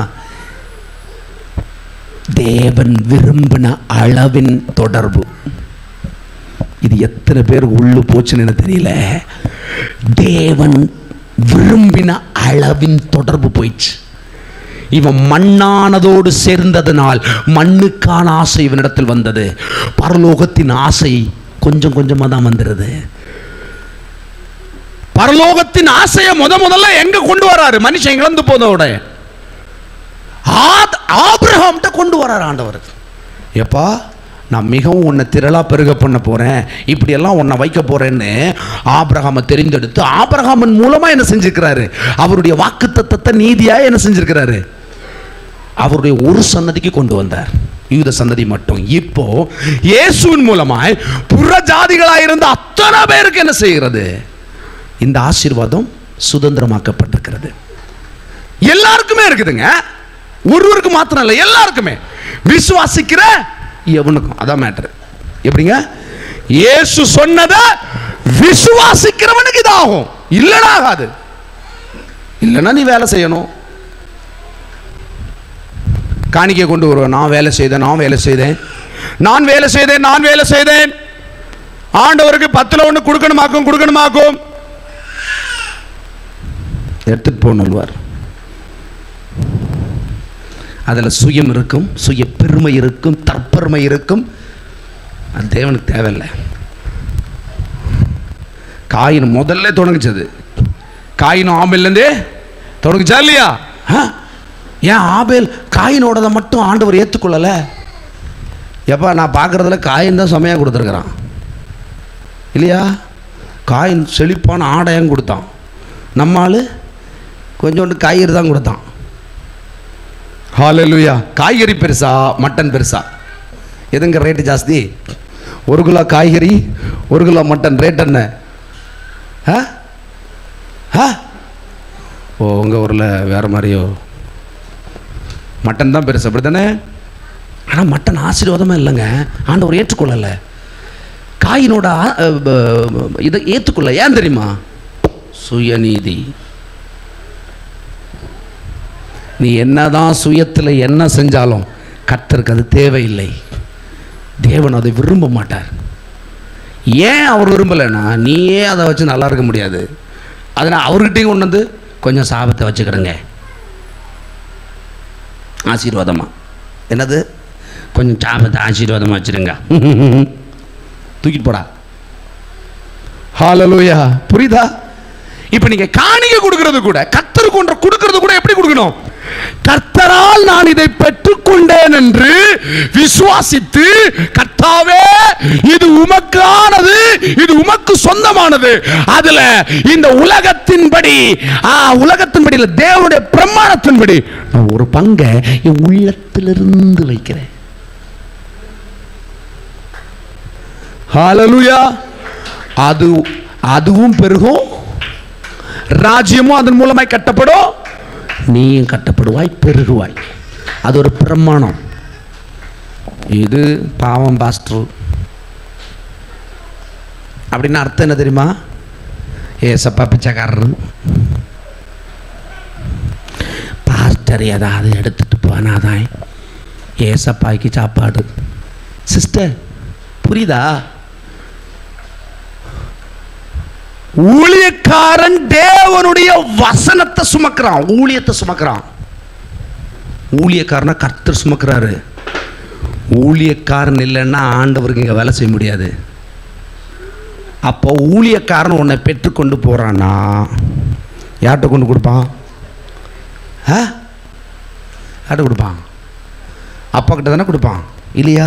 தேவன் விரும்பின அளவின் தொடர்பு இது எத்தனை பேர் உள்ளு போச்சுன்னு எனக்கு தெரியல தேவன் விரும்பின அளவின் தொடர்பு போயிடுச்சு இவன் மண்ணானதோடு சேர்ந்ததனால் மண்ணுக்கான ஆசை இவனிடத்தில் வந்தது பரலோகத்தின் ஆசை கொஞ்சம் கொஞ்சமாக தான் வந்துடுது பரலோகத்தின் ஆசையை முத முதல்ல எங்க கொண்டு வராரு மனுஷன் இழந்து போதோட ஆத் ஆபிரகாம்கிட்ட கொண்டு வராரு ஆண்டவர் எப்பா நான் மிகவும் உன்னை திரளா பெருக பண்ண போறேன் இப்படியெல்லாம் உன்னை வைக்க போறேன்னு ஆபிரகாமை தெரிந்தெடுத்து ஆபிரகாமன் மூலமா என்ன செஞ்சிருக்கிறாரு அவருடைய வாக்கு தத்தத்தை நீதியா என்ன செஞ்சிருக்கிறாரு அவருடைய ஒரு சன்னதிக்கு கொண்டு வந்தார் யூத சன்னதி மட்டும் இப்போ இயேசுவின் மூலமாய் புற ஜாதிகளாயிருந்த அத்தனை பேருக்கு என்ன செய்கிறது இந்த ஆசீர்வாதம் சுதந்திரமாக்கப்பட்டிருக்கிறது எல்லாருக்குமே இருக்குதுங்க ஒருவருக்கு மாத்திரம் இல்லை எல்லாருக்குமே விசுவாசிக்கிற எவனுக்கும் அதான் மேட்டர் எப்படிங்க இயேசு சொன்னதை விசுவாசிக்கிறவனுக்கு இதாகும் இல்லைன்னா ஆகாது இல்லைன்னா நீ வேலை செய்யணும் காணிக்கை கொண்டு வருவேன் நான் வேலை செய்தேன் நான் வேலை செய்தேன் நான் வேலை செய்தேன் நான் வேலை செய்தேன் ஆண்டவருக்கு பத்துல ஒன்று கொடுக்கணுமாக்கும் கொடுக்கணுமாக்கும் எடுத்துட்டு போகணும்வார் அதில் சுயம் இருக்கும் சுய பெருமை இருக்கும் தற்பெருமை இருக்கும் அது தேவனுக்கு தேவையில்லை காயின் முதல்ல தொடங்குச்சது காயினும் ஆபேல்லேருந்தே தொடங்குச்சா இல்லையா ஆ? ஏன் ஆபேல் காயினோடதை மட்டும் ஆண்டவர் ஏற்றுக்கொள்ளலை எப்பா நான் பார்க்குறதுல காயின் தான் செமையாக கொடுத்துருக்குறான் இல்லையா காயின் செழிப்பான ஆடையம் கொடுத்தான் நம்ம ஆளு கொஞ்சோண்டு காய்கறி தான் கொடுத்தான் ஹாலலுயா காய்கறி பெருசா மட்டன் பெருசா எதுங்க ரேட்டு ஜாஸ்தி ஒரு கிலோ காய்கறி ஒரு கிலோ மட்டன் ரேட் என்ன ஆ ஆ ஓ உங்கள் ஊரில் வேறு மாதிரியோ மட்டன் தான் பெருசு அப்படி தானே ஆனால் மட்டன் ஆசீர்வாதமாக இல்லைங்க ஆண்டவர் ஏற்றுக்கொள்ளலை காயினோட ஆ- அ, ப- இதை ஏற்றுக்கொள்ள ஏன் தெரியுமா சுயநீதி நீ என்னதான் சுயத்தில் என்ன செஞ்சாலும் கர்த்தருக்கு அது தேவையில்லை தேவன் அதை விரும்ப மாட்டார் ஏன் அவர் விரும்பலைன்னா நீயே அதை வச்சு நல்லா இருக்க முடியாது அதனால் அவர்கிட்டையும் கொண்டு வந்து கொஞ்சம் சாபத்தை வச்சுக்கிடுங்க ஆசீர்வாதமா என்னது கொஞ்சம் சாபத்தை ஆசீர்வாதமாக வச்சுருங்க தூக்கிட்டு போடா ஹாலலூயா புரியுதா இப்போ நீங்க காணிக்கை கொடுக்கிறது கூட கர்த்தருக்கு ஒன்றை கொடுக்கிறது கூட எப்படி கொடுக்கணும் கர்த்தரால் நான் இதை பெற்றுக்கொண்டேன் என்று விசுவாசித்து கர்த்தாவே இது உமக்கானது இது உமக்கு சொந்தமானது அதுல இந்த உலகத்தின்படி ஆ, உலகத்தின்படி இல்ல தேவனுடைய பிரமாணத்தின்படி நான் ஒரு பங்கை என் உள்ளத்திலிருந்து வைக்கிறேன் ஹalleluya அது அதுவும் பெருகும் ராஜ்யமும் அதன் மூலமாய் கட்டப்படும் நீயும் கட்டப்படுவாய் பெருகுவாய் அது ஒரு பிரமாணம் இது பாவம் பாஸ்டர் அப்படின்னு அர்த்தம் என்ன தெரியுமா ஏசப்பா பிச்சைக்காரரு பாஸ்டர் ஏதாவது எடுத்துட்டு போனாதான் ஏசப்பாய்க்கு சாப்பாடு சிஸ்டர் புரியுதா ஊழியக்காரன் தேவனுடைய வசனத்தை சுமக்கிறான் ஊழியத்தை சுமக்கிறான் ஊழியக்காரனா கர்த்தர் சுமக்கிறாரு ஊழியக்காரன் இல்லைன்னா ஆண்டவருக்கு இங்கே வேலை செய்ய முடியாது அப்போ ஊழியக்காரன் உன்னை பெற்றுக்கொண்டு போகிறான்னா யார்கிட்ட கொண்டு கொடுப்பான் ஆ யார்கிட்ட கொடுப்பான் அப்பா கிட்ட தானே கொடுப்பான் இல்லையா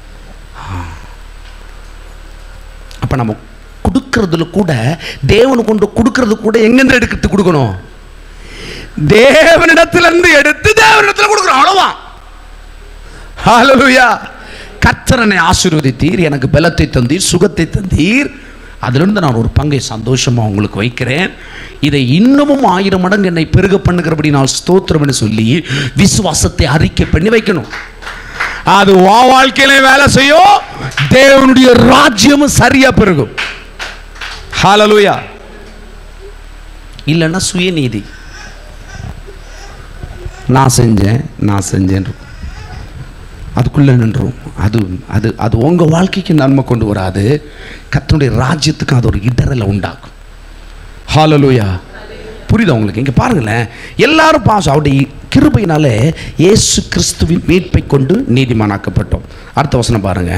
அப்போ நம்ம கொடுக்கறதுல கூட தேவனு கொண்டு கொடுக்கறது கூட எங்கேருந்து எடுக்கிறது கொடுக்கணும் தேவனிடத்திலிருந்து எடுத்து தேவனிடத்தில் கொடுக்குறோம் அவ்வளோதான் ஹalleluya கர்த்தரனை ஆசீர்வதித்தீர் எனக்கு பலத்தை தந்தீர் சுகத்தை தந்தீர் அதிலிருந்து நான் ஒரு பங்கை சந்தோஷமாக உங்களுக்கு வைக்கிறேன் இதை இன்னமும் ஆயிரம் மடங்கு என்னை பெருக பண்ணுகிறபடி நான் ஸ்தோத்திரம்னு சொல்லி விசுவாசத்தை அறிக்கை பண்ணி வைக்கணும் அது வா வாழ்க்கையில வேலை செய்யும் தேவனுடைய ராஜ்யமும் சரியா பெருகும் ஹalleluya இல்லைன்னா சுயநீதி நான் செஞ்சேன் நான் செஞ்சேன் இருக்கும். அதுக்குள்ளே நின்றும் அது அது அது உங்கள் வாழ்க்கைக்கு நன்மை கொண்டு வராது கர்த்தனுடைய ராஜ்யத்துக்கு அது ஒரு இடரலை உண்டாக்கும் ஹalleluya புரியுதா உங்களுக்கு இங்கே பாருங்களேன் எல்லாரும் பாஸ் அவருடைய கிருபையினாலே இயேசு கிறிஸ்துவின் மீட்பை கொண்டு நீதிமானாக்கப்பட்டோம் அடுத்த வசனம் பாருங்க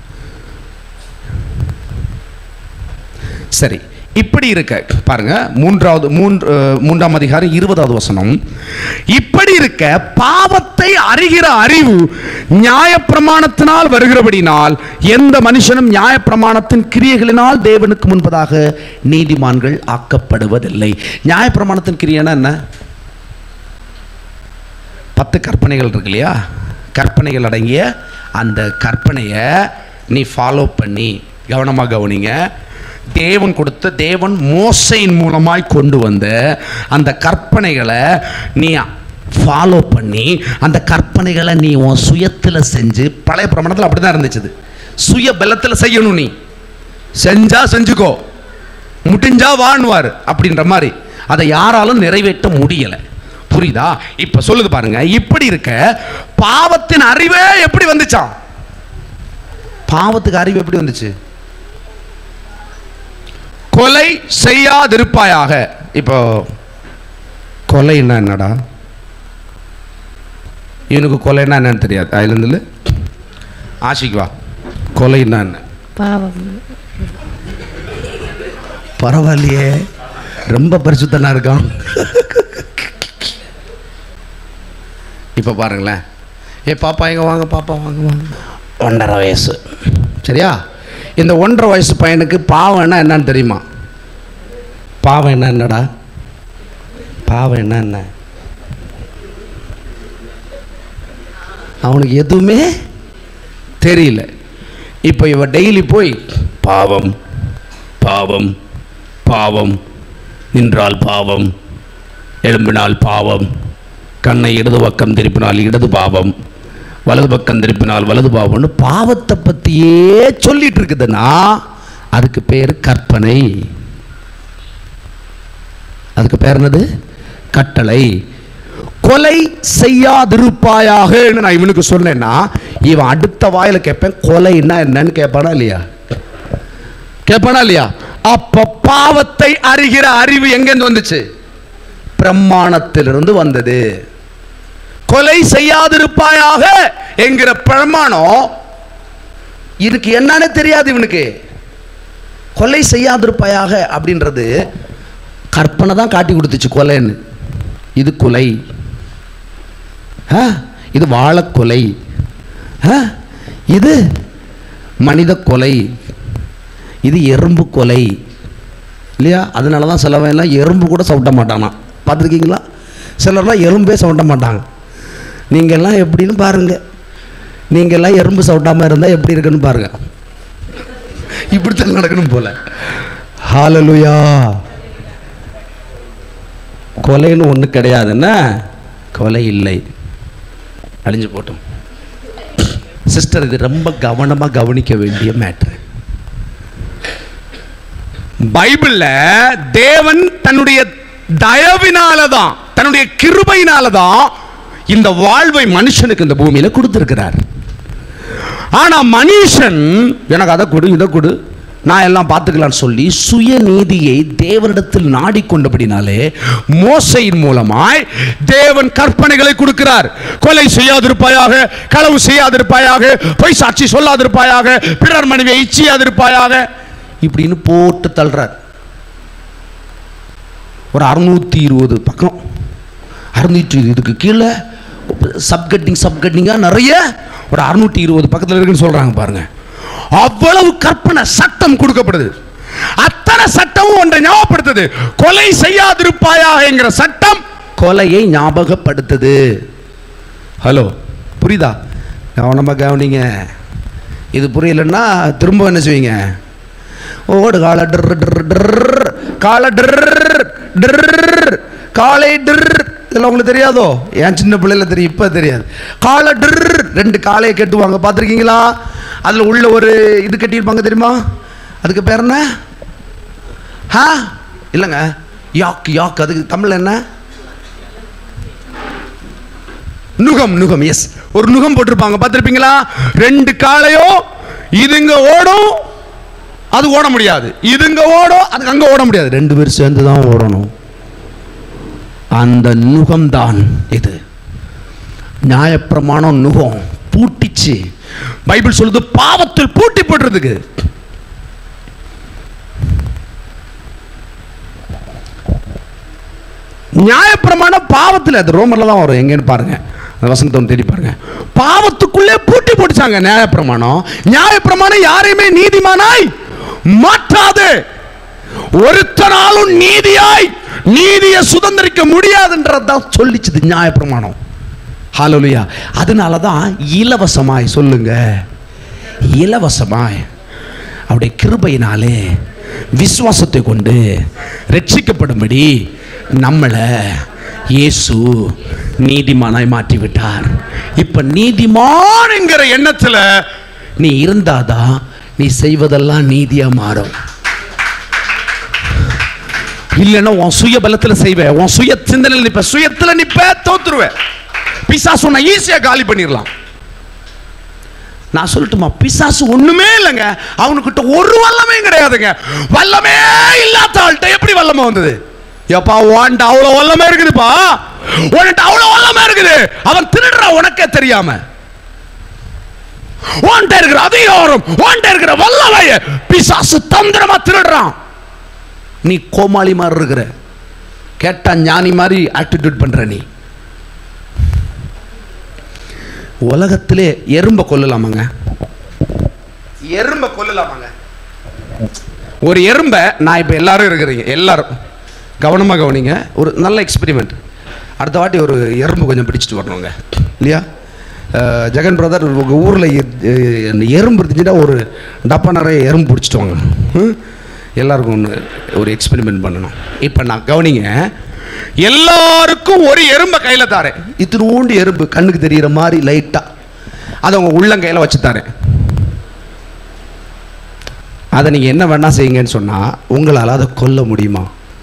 சரி இப்படி இருக்க பாருங்க மூன்றாவது மூன்று அஹ், மூன்றாம் அதிகாரம் இருபதாவது வசனம் இப்படி இருக்க பாவத்தை அறிகிற அறிவு நியாயப்பிரமாணத்தினால் வருகிறபடினால் எந்த மனுஷனும் நியாயப்பிரமாணத்தின் கிரியைகளினால் தேவனுக்கு முன்பதாக நீதிமான்கள் ஆக்கப்படுவதில்லை நியாயப்பிரமாணத்தின் கிரியைனா என்ன பத்து கற்பனைகள் இருக்கு இல்லையா கற்பனைகள் அடங்கிய அந்த கற்பனையை நீ ஃபாலோ பண்ணி கவனமாக கவனிங்க தேவன் கொடுத்த தேவன் மோசையின் மூலமாய் கொண்டு வந்த அந்த கற்பனைகளை நீ ஃபாலோ பண்ணி அந்த கற்பனைகளை நீ உன் சுயத்தில் செஞ்சு பழைய பிரமாணத்தில் அப்படி தான் இருந்துச்சு இது. சுய பலத்தில் செய்யணும் நீ செஞ்சா செஞ்சுக்கோ முடிஞ்சா வாழ்வார் அப்படின்ற மாதிரி அதை யாராலும் நிறைவேற்ற முடியலை புரியுதா இப்ப சொல்லுது பாருங்க இப்படி இருக்க பாவத்தின் அறிவே எப்படி வந்துச்சாம் பாவத்துக்கு அறிவு எப்படி வந்துச்சு கொலை செய்யாதிருப்பாயாக இப்போ கொலைன்னா என்னடா இவனுக்கு கொலைன்னா என்னன்னு தெரியாது அதுலேருந்து ஆஷிக்கு வா கொலைன்னா என்ன பாவம் பரவாயில்லையே ரொம்ப பரிசுத்தனா இருக்கான் இப்போ பாருங்களேன் ஏ பாப்பா எங்க வாங்க பாப்பா வாங்க வாங்க ஒன்றரை வயசு சரியா இந்த ஒன்றரை வயசு பையனுக்கு பாவம்னா என்னன்னு தெரியுமா பாவம் என்ன என்னடா பாவம் என்ன என்ன அவனுக்கு எதுவுமே தெரியல இப்போ இவ டெய்லி போய் பாவம் பாவம் பாவம் நின்றால் பாவம் எழும்பினால் பாவம் கண்ணை இடது பக்கம் திருப்பினால் இடது பாவம் வலது பக்கம் திருப்பினால் வலது பாவம்னு பாவத்தை பற்றியே சொல்லிட்டு இருக்குதுன்னா அதுக்கு பேர் கற்பனை அதுக்கு பேர் என்னது கட்டளை கொலை செய்யாதிருப்பாயாக நான் இவனுக்கு சொன்னேன்னா இவன் அடுத்த வாயில கேட்பேன் கொலைன்னா என்னன்னு கேட்பானா இல்லையா கேட்பானா இல்லையா அப்ப பாவத்தை அறிகிற அறிவு எங்கேருந்து வந்துச்சு பிரமாணத்திலிருந்து வந்தது கொலை செய்யாதிருப்பாயாக என்கிற பிரமாணம் இதுக்கு என்னன்னு தெரியாது இவனுக்கு கொலை செய்யாதிருப்பாயாக அப்படின்றது கற்பனை தான் காட்டி கொடுத்துச்சு கொலைன்னு இது கொலை ஆ, இது வாழக்கொலை ஆ, இது மனித கொலை இது எறும்பு கொலை இல்லையா அதனால தான் சிலவன் எல்லாம் எறும்பு கூட சவுட்ட மாட்டானா பார்த்துருக்கீங்களா சிலர்லாம் எறும்பே சவுட்ட மாட்டாங்க நீங்கள்லாம் எப்படின்னு பாருங்க நீங்கள்லாம் எறும்பு சவுட்டாமல் இருந்தால் எப்படி இருக்குன்னு பாருங்க இப்படித்தான் நடக்கணும் போல ஹாலலுயா கொலைன்னு ஒன்று கிடையாதுன்னா கொலை இல்லை அழிஞ்சு போட்டும் சிஸ்டர் இது ரொம்ப கவனமாக கவனிக்க வேண்டிய மேட்ரு பைபிள்ல தேவன் தன்னுடைய தயவினால தான் தன்னுடைய கிருபையினால தான் இந்த வாழ்வை மனுஷனுக்கு இந்த பூமியில கொடுத்திருக்கிறார் ஆனா மனுஷன் எனக்கு அதை கொடு இதை கொடு நான் எல்லாம் பார்த்துக்கலாம்னு சொல்லி சுயநீதியை தேவனிடத்தில் நாடிக்கொண்டபடினாலே மோசையின் மூலமாய் தேவன் கற்பனைகளை கொடுக்கிறார் கொலை செய்யாதிருப்பாயாக களவு செய்யாதிருப்பாயாக பொய் சாட்சி சொல்லாதிருப்பாயாக பிறர் மனைவியை இச்சியாதிருப்பாயாக இப்படின்னு போட்டு தள்ளுறார் ஒரு அறுநூத்தி இருபது பக்கம் அறுநூற்றி இதுக்கு கீழே சப்கட்டிங் சப்கட்டிங்காக நிறைய ஒரு அறுநூற்றி இருபது பக்கத்தில் இருக்குன்னு சொல்றாங்க பாருங்க அவ்வளவு கற்பனை சட்டம் கொடுக்கப்படுது அத்தனை சட்டமும் ஒன்றை ஞாபகப்படுத்துது கொலை செய்யாதிருப்பாயாக என்கிற சட்டம் கொலையை ஞாபகப்படுத்துது ஹலோ புரியுதா கவனமா கவனிங்க இது புரியலன்னா திரும்ப என்ன செய்வீங்க ஓடு கால டர் டர் டர் கால டர் டர் காலை டர் இதெல்லாம் உங்களுக்கு தெரியாதோ ஏன் சின்ன பிள்ளைல தெரியும் இப்போ தெரியாது காலை டர் ரெண்டு காளையை கட்டுவாங்க பார்த்துருக்கீங்களா அதில் உள்ள ஒரு இது கட்டியிருப்பாங்க தெரியுமா அதுக்கு பேர் என்ன ஆ இல்லைங்க யாக் யாக் அதுக்கு தமிழ் என்ன நுகம் நுகம் எஸ் ஒரு நுகம் போட்டிருப்பாங்க பார்த்துருப்பீங்களா ரெண்டு காளையோ இதுங்க ஓடும் அது ஓட முடியாது இதுங்க ஓடும் அதுக்கு அங்க ஓட முடியாது ரெண்டு பேரும் சேர்ந்து தான் ஓடணும் அந்த நுகம்தான் இது நியாயப்பிரமாணம் நுகம் பூட்டிச்சு பைபிள் சொல்லுது பாவத்தில் பூட்டி போட்டுறதுக்கு நியாயப்பிரமாணம் பாவத்தில் அது ரோமர்ல தான் வரும் எங்கன்னு பாருங்க அந்த வசனத்தை ஒன்று தேடி பாருங்க பாவத்துக்குள்ளே பூட்டி போட்டுச்சாங்க நியாயப்பிரமாணம் நியாயப்பிரமாணம் யாரையுமே நீதிமானாய் மாற்றாது ஒருத்தனாலும் நீதியாய் நீதியை சுதந்திரிக்க முடியாதுன்றதான் சொல்லிச்சுது நியாயப்பிரமாணம் ஹalleluya அதனால தான் இலவசமாய் சொல்லுங்க இலவசமாய் அவருடைய கிருபையினாலே விசுவாசத்தை கொண்டு ரட்சிக்கப்படும்படி நம்மளை இயேசு நீதிமானாய் மாற்றி விட்டார் இப்ப நீதிமான் என்கிற எண்ணத்துல நீ இருந்தாதான் நீ செய்வதெல்லாம் நீதியா மாறும் இல்லைன்னா உன் சுய பலத்துல செய்வ உன் சுய சிந்தனையில் நிப்ப சுயத்துல நிப்ப தோத்துருவ பிசாசு உன்னை ஈஸியா காலி பண்ணிடலாம் நான் சொல்லட்டுமா பிசாசு ஒண்ணுமே இல்லைங்க அவனுக்கிட்ட ஒரு வல்லமே கிடையாதுங்க வல்லமே இல்லாத ஆள்கிட்ட எப்படி வல்லமை வந்தது எப்பா உன்ட்ட அவ்வளவு வல்லமை இருக்குதுப்பா உன்கிட்ட அவ்வளவு வல்லமை இருக்குது அவன் திருடுறான் உனக்கே தெரியாம உன்கிட்ட இருக்கிற அதிகாரம் உன்கிட்ட இருக்கிற வல்லமைய பிசாசு தந்திரமா திருடுறான் நீ கோமாளி மாதிரி இருக்கிற கேட்டா ஞானி மாதிரி ஆட்டிடியூட் பண்ற நீ உலகத்திலே எறும்பை கொல்லலாமாங்க எறும்பை கொல்லலாமாங்க ஒரு எறும்பை நான் இப்போ எல்லாரும் இருக்கிறீங்க எல்லாரும் கவனமாக கவனிங்க ஒரு நல்ல எக்ஸ்பெரிமெண்ட் அடுத்த வாட்டி ஒரு எறும்பு கொஞ்சம் பிடிச்சிட்டு வரணுங்க இல்லையா அஹ், ஜெகன் பிரதர் உங்கள் ஊரில் எறும்பு இருந்துச்சுன்னா ஒரு டப்பா நிறைய எறும்பு பிடிச்சிட்டு வாங்க ம்? எல்லாருக்கும் ஒன்று ஒரு எக்ஸ்பெரிமெண்ட் பண்ணணும் இப்போ நான் கவனிங்க எல்லாருக்கும் ஒரு எறும்பை கையில் தாரேன் இத்தினூண்டு எறும்பு கண்ணுக்கு தெரிகிற மாதிரி லைட்டாக அதை உங்கள் உள்ளங்கையில் வச்சு தரேன் அதை நீங்கள் என்ன வேணா செய்யுங்கன்னு சொன்னால் உங்களால் அதை கொல்ல முடியுமா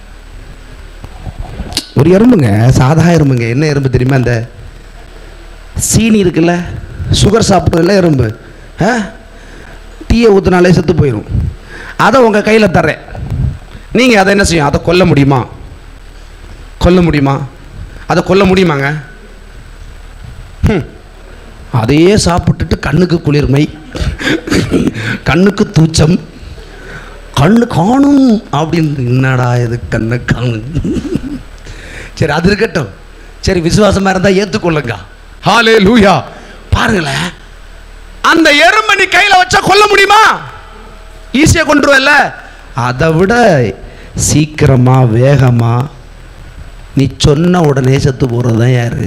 ஒரு எறும்புங்க சாதா எறும்புங்க என்ன எறும்பு தெரியுமா அந்த சீனி இருக்குல்ல சுகர் சாப்பிட்டதில்ல எறும்பு ஆ டீயை ஊற்றினாலே செத்து போயிடும் அதை உங்கள் கையில் தர்றேன் நீங்கள் அதை என்ன செய்யும் அதை கொல்ல முடியுமா கொல்ல முடியுமா அதை கொல்ல முடியுமாங்க ஹம். அதையே சாப்பிட்டுட்டு கண்ணுக்கு குளிர்மை கண்ணுக்கு தூச்சம் கண்ணு காணும் அப்படின்னு என்னடா இது கண்ணு காணும் சரி அது இருக்கட்டும் சரி விசுவாசமா இருந்தா ஏத்துக்கொள்ளுங்க ஹாலே லூயா பாருங்களேன் அந்த எறும்பை நீ கையில வச்சா கொல்ல முடியுமா ஈஸியா கொண்டுருவல்ல அதை விட சீக்கிரமா வேகமா நீ சொன்ன உடனே செத்து போறது தான் யாரு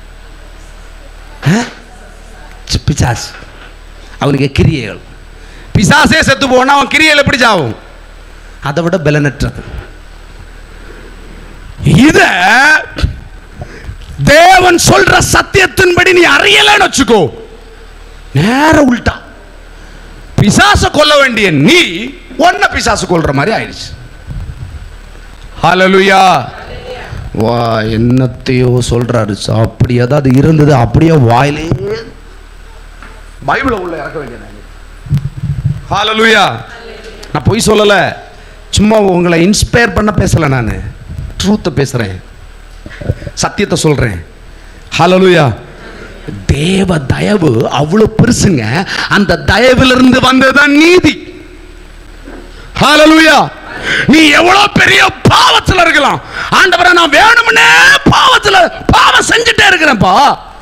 ஆ? சி- பிசாசு அவனுக்கு கிரியைகள் பிசாசே செத்து போனா அவன் கிரியைகள் எப்படி சாவும் அதை விட பலனற்றது இத தேவன் சொல்ற சத்தியத்தின்படி நீ அறியலன்னு வச்சுக்கோ நேர உள்டா பிசாச கொல்ல வேண்டிய நீ ஒன்ன பிசாசு கொல்ற மாதிரி ஆயிடுச்சு ஹalleluya வா என்னத்தையோ சொல்றாரு அப்படி ஏதாவது இருந்தது அப்படியே வாயிலே பைபிளை உள்ள இறக்க வேண்டியது ஹalleluya நான் பொய் சொல்லல சும்மா உங்களை இன்ஸ்பயர் பண்ண பேசல நான் ட்ரூத்தை பேசுறேன் சத்தியத்தை சொல்றேன் ஹalleluya தேவ தயவு அவ்வளவு பெருசுங்க அந்த தயவிலிருந்து வந்ததுதான் நீதி ஹalleluya நீ எவ்வளவு பெரிய பாவத்துல இருக்கலாம் ஆண்டவரை நான் வேணும்னே பாவத்துல பாவம் செஞ்சுட்டே இருக்கிறேன்ப்பா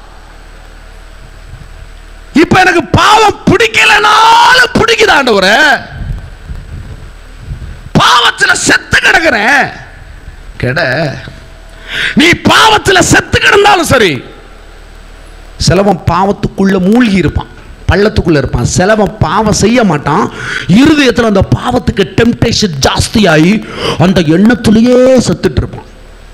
இப்ப எனக்கு பாவம் பிடிக்கலனாலும் பிடிக்குது ஆண்டவரே பாவத்துல செத்து கிடக்கிறேன் கெட நீ பாவத்துல செத்து கிடந்தாலும் சரி சிலவன் பாவத்துக்குள்ள மூழ்கி இருப்பான் பள்ளத்துக்குள்ள இருப்பான் சிலவன் பாவம் செய்ய மாட்டான் இருதயத்தில் அந்த பாவத்துக்கு டெம்டேஷன் ஜாஸ்தியாகி அந்த எண்ணத்திலேயே செத்துட்டு இருப்பான்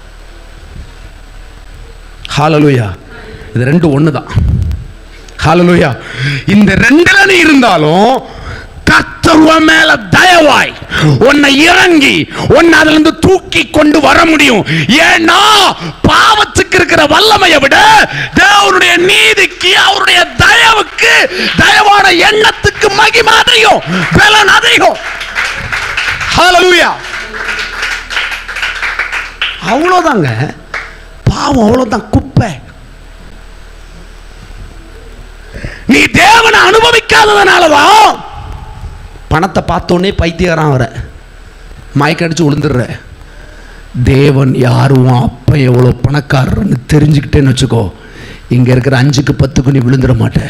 ஹாலலுயா இது ரெண்டு ஒன்று தான் ஹalleluya இந்த ரெண்டுல நீ இருந்தாலும் கர்த்தர் உன் மேல தயவாய் உன்னை இறங்கி உன்னை அதுல இருந்து தூக்கி கொண்டு வர முடியும் ஏன்னா பாவத்துக்கு இருக்கிற வல்லமையை விட தேவனுடைய நீதிக்கு அவருடைய தயவுக்கு தயவான எண்ணத்துக்கு மகிமை அதிகம் பலன் அதிகம் ஹalleluya அவ்வளோதாங்க பாவம் அவ்வளோதான் குப்பை நீ தேவனை அனுபவிக்காததுனாலதான் பணத்தை பார்த்தோன்னே பைத்தியக்காரன் வர மயக்கடிச்சு விழுந்துடுற தேவன் யாரும் அப்ப எவ்வளோ பணக்காரர்னு தெரிஞ்சுக்கிட்டேன்னு வச்சுக்கோ இங்க இருக்கிற அஞ்சுக்கு பத்துக்கு நீ விழுந்துட மாட்ட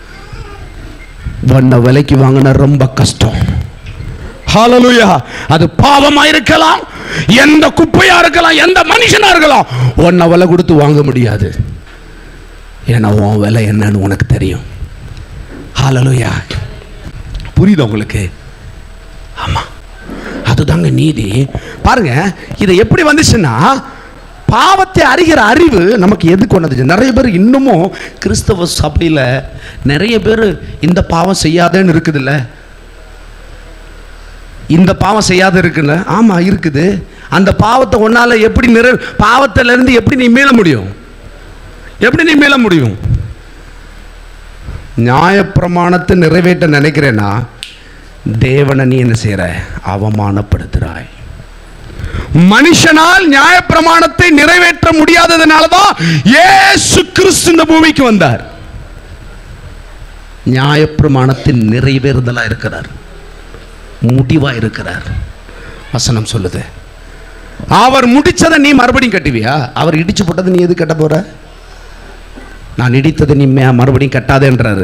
வண்ண விலைக்கு வாங்கின ரொம்ப கஷ்டம் ஹalleluya அது பாவமா இருக்கலாம் எந்த குப்பையா இருக்கலாம் எந்த மனுஷனா இருக்கலாம் உன்னை விலை கொடுத்து வாங்க முடியாது ஏன்னா உன் விலை என்னன்னு உனக்கு தெரியும் ஹalleluya புரியுதா உங்களுக்கு ஆமா அதுதாங்க நீதி பாருங்க இது எப்படி வந்துச்சுன்னா பாவத்தை அறிகிற அறிவு நமக்கு எதுக்கு கொண்டது நிறைய பேர் இன்னமும் கிறிஸ்தவ சபையில் நிறைய பேர் இந்த பாவம் செய்யாதேன்னு இருக்குதுல்ல இந்த பாவம் செய்யாத இருக்குல்ல ஆமா இருக்குது அந்த பாவத்தை உன்னால எப்படி நிறை பாவத்துல இருந்து எப்படி நீ மீள முடியும் எப்படி நீ மீள முடியும் நியாயப்பிரமாணத்தை நிறைவேற்ற நினைக்கிறேன்னா தேவனை நீ என்ன செய்யற அவமானப்படுத்துறாய் மனுஷனால் நியாயப்பிரமாணத்தை நிறைவேற்ற முடியாததுனால தான் இயேசு கிறிஸ்து இந்த பூமிக்கு வந்தார் நியாயப்பிரமாணத்தின் நிறைவேறுதலா இருக்கிறார் முடிவா இருக்கிறார் வசனம் சொல்லுது அவர் முடிச்சதை நீ மறுபடியும் கட்டுவியா அவர் இடிச்சு போட்டதை நீ எது கட்ட போற நான் இடித்ததை நீ மே- மறுபடியும் கட்டாதேன்றாரு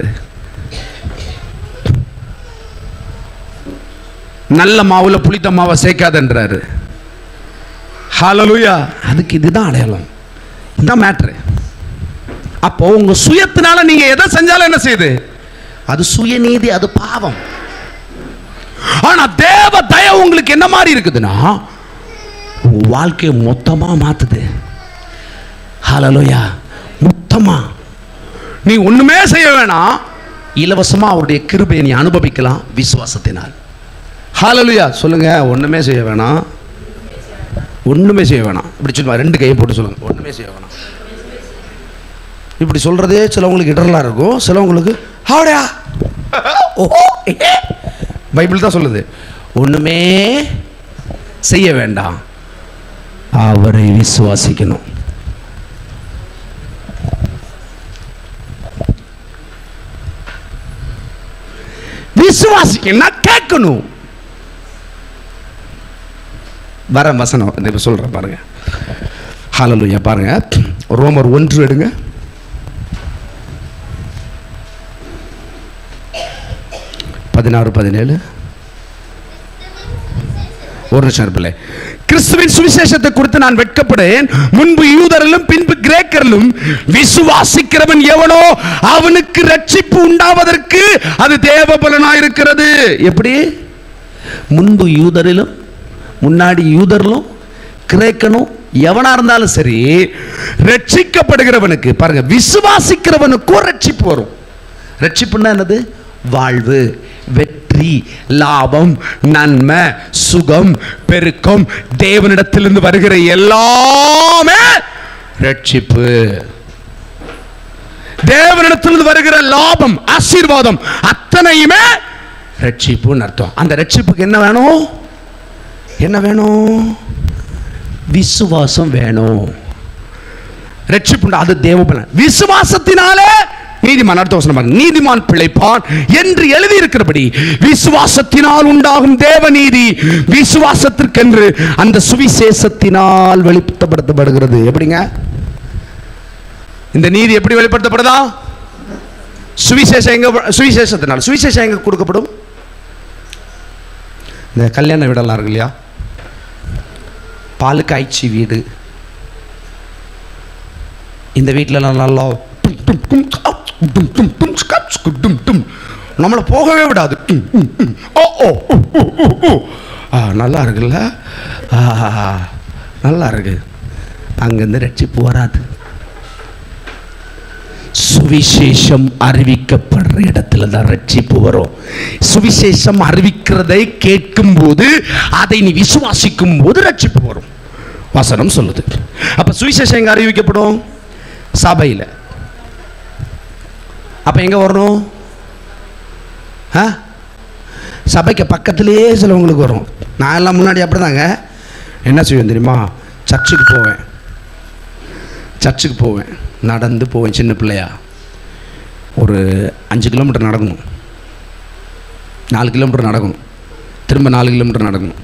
நல்ல மாவுல புளித்த மாவை சேர்க்காதன்றாரு ஹalleluya அதுக்கு இதுதான் அடையாளம் இதுதான் மேட்ரு அப்போ உங்க சுயத்தினால நீங்க எதை செஞ்சாலும் என்ன செய்யுது அது சுயநீதி அது பாவம் ஆனா தேவ தயவு உங்களுக்கு என்ன மாதிரி இருக்குதுன்னா உன் வாழ்க்கையை மொத்தமா மாத்துது ஹalleluya மொத்தமா நீ ஒண்ணுமே செய்ய வேணாம் இலவசமா அவருடைய கிருபையை நீ அனுபவிக்கலாம் விசுவாசத்தினால் ஹalleluya சொல்லுங்க ஒண்ணுமே செய்ய வேணாம் ஒண்ணுமே செய்ய வேணாம் இப்படி சொல்லுவா ரெண்டு கையை போட்டு சொல்லுங்க ஒண்ணுமே செய்ய வேணாம் இப்படி சொல்றதே சிலவங்களுக்கு இடரலா இருக்கும் சிலவங்களுக்கு ஹாவடையா ஓஹோ ஏ. பைபிள் தான் சொல்லுது ஒண்ணுமே செய்ய வேண்டாம் அவரை விசுவாசிக்கணும் விசுவாசிக்கணும் கேட்கணும் வர வசனம் இந்த இப்ப சொல்றேன் பாருங்க ஹalleluya பாருங்க ரோமர் ஒன்று எடுங்க பதினாறு பதினேழு ஒரு நிமிஷம் இருப்பில்லை கிறிஸ்துவின் சுவிசேஷத்தை குறித்து நான் வெட்கப்படேன் முன்பு யூதரிலும் பின்பு கிரேக்கரிலும் விசுவாசிக்கிறவன் எவனோ அவனுக்கு ரட்சிப்பு உண்டாவதற்கு அது தேவபலனாயிருக்கிறது எப்படி முன்பு யூதரிலும் முன்னாடி யூதரிலும் கிரேக்கனும் எவனா இருந்தாலும் சரி ரட்சிக்கப்படுகிறவனுக்கு பாருங்க விசுவாசிக்கிறவனுக்கும் ரட்சிப்பு வரும் ரட்சிப்புன்னா என்னது வாழ்வு வெற்றி லாபம் நன்மை சுகம் பெருக்கம் தேவனிடத்திலிருந்து வருகிற எல்லாமே ரட்சிப்பு தேவனிடத்திலிருந்து வருகிற லாபம் ஆசீர்வாதம் அத்தனையுமே ரட்சிப்புன்னு அர்த்தம் அந்த ரட்சிப்புக்கு என்ன வேணும் என்ன வேணும் விசுவாசம் வேணும் ரட்சிப்புண்டு அது தேவபலன் விசுவாசத்தினாலே நீதிமான் அடுத்த வசனம் பாருங்க. நீதிமான் பிழைப்பான் என்று எழுதி இருக்கிறபடி விசுவாசத்தினால் உண்டாகும் தேவநீதி விசுவாசத்திற்கென்று அந்த சுவிசேஷத்தினால் வெளிப்படுத்தப்படுகிறது எப்படிங்க இந்த நீதி எப்படி வெளிப்படுத்தப்படுதா சுவிசேஷம் எங்க சுவிசேஷத்தினால் சுவிசேஷம் எங்க கொடுக்கப்படும் இந்த கல்யாண வீடெல்லாம் இருக்கு இல்லையா பால் காய்ச்சி வீடு இந்த வீட்டிலலாம் நல்லா டும், டும், டும், அப், டும், டும், டும், ஸ்கப், ஸ்கு, டும், டும். நம்மளை போகவே விடாது ம், ம், ம். ஓ ஓ உ, உ, உ, உ. ஆ நல்லா இருக்குல்ல ஆ, ஆ, ஆ. நல்லா இருக்கு அங்கேருந்து ரட்சிப்பு வராது சுவிசேஷம் அறிவிக்கப்படுற இடத்துல தான் ரட்சிப்பு வரும் சுவிசேஷம் அறிவிக்கிறதை கேட்கும் போது அதை நீ விசுவாசிக்கும் போது ரட்சிப்பு வரும் வசனம் சொல்லுது அப்ப சுவிசேஷம் எங்க அறிவிக்கப்படும் சபையில் அப்ப எங்க வரணும் ஆ? சபைக்கு பக்கத்திலேயே சிலவங்களுக்கு வரும் நான் எல்லாம் முன்னாடி அப்படிதாங்க என்ன செய்வேன் தெரியுமா சர்ச்சுக்கு போவேன் சர்ச்சுக்கு போவேன் நடந்து போவேன் சின்ன பிள்ளையா ஒரு அஞ்சு கிலோமீட்டர் நடக்கணும் நாலு கிலோமீட்டர் நடக்கணும் திரும்ப நாலு கிலோமீட்டர் நடக்கணும்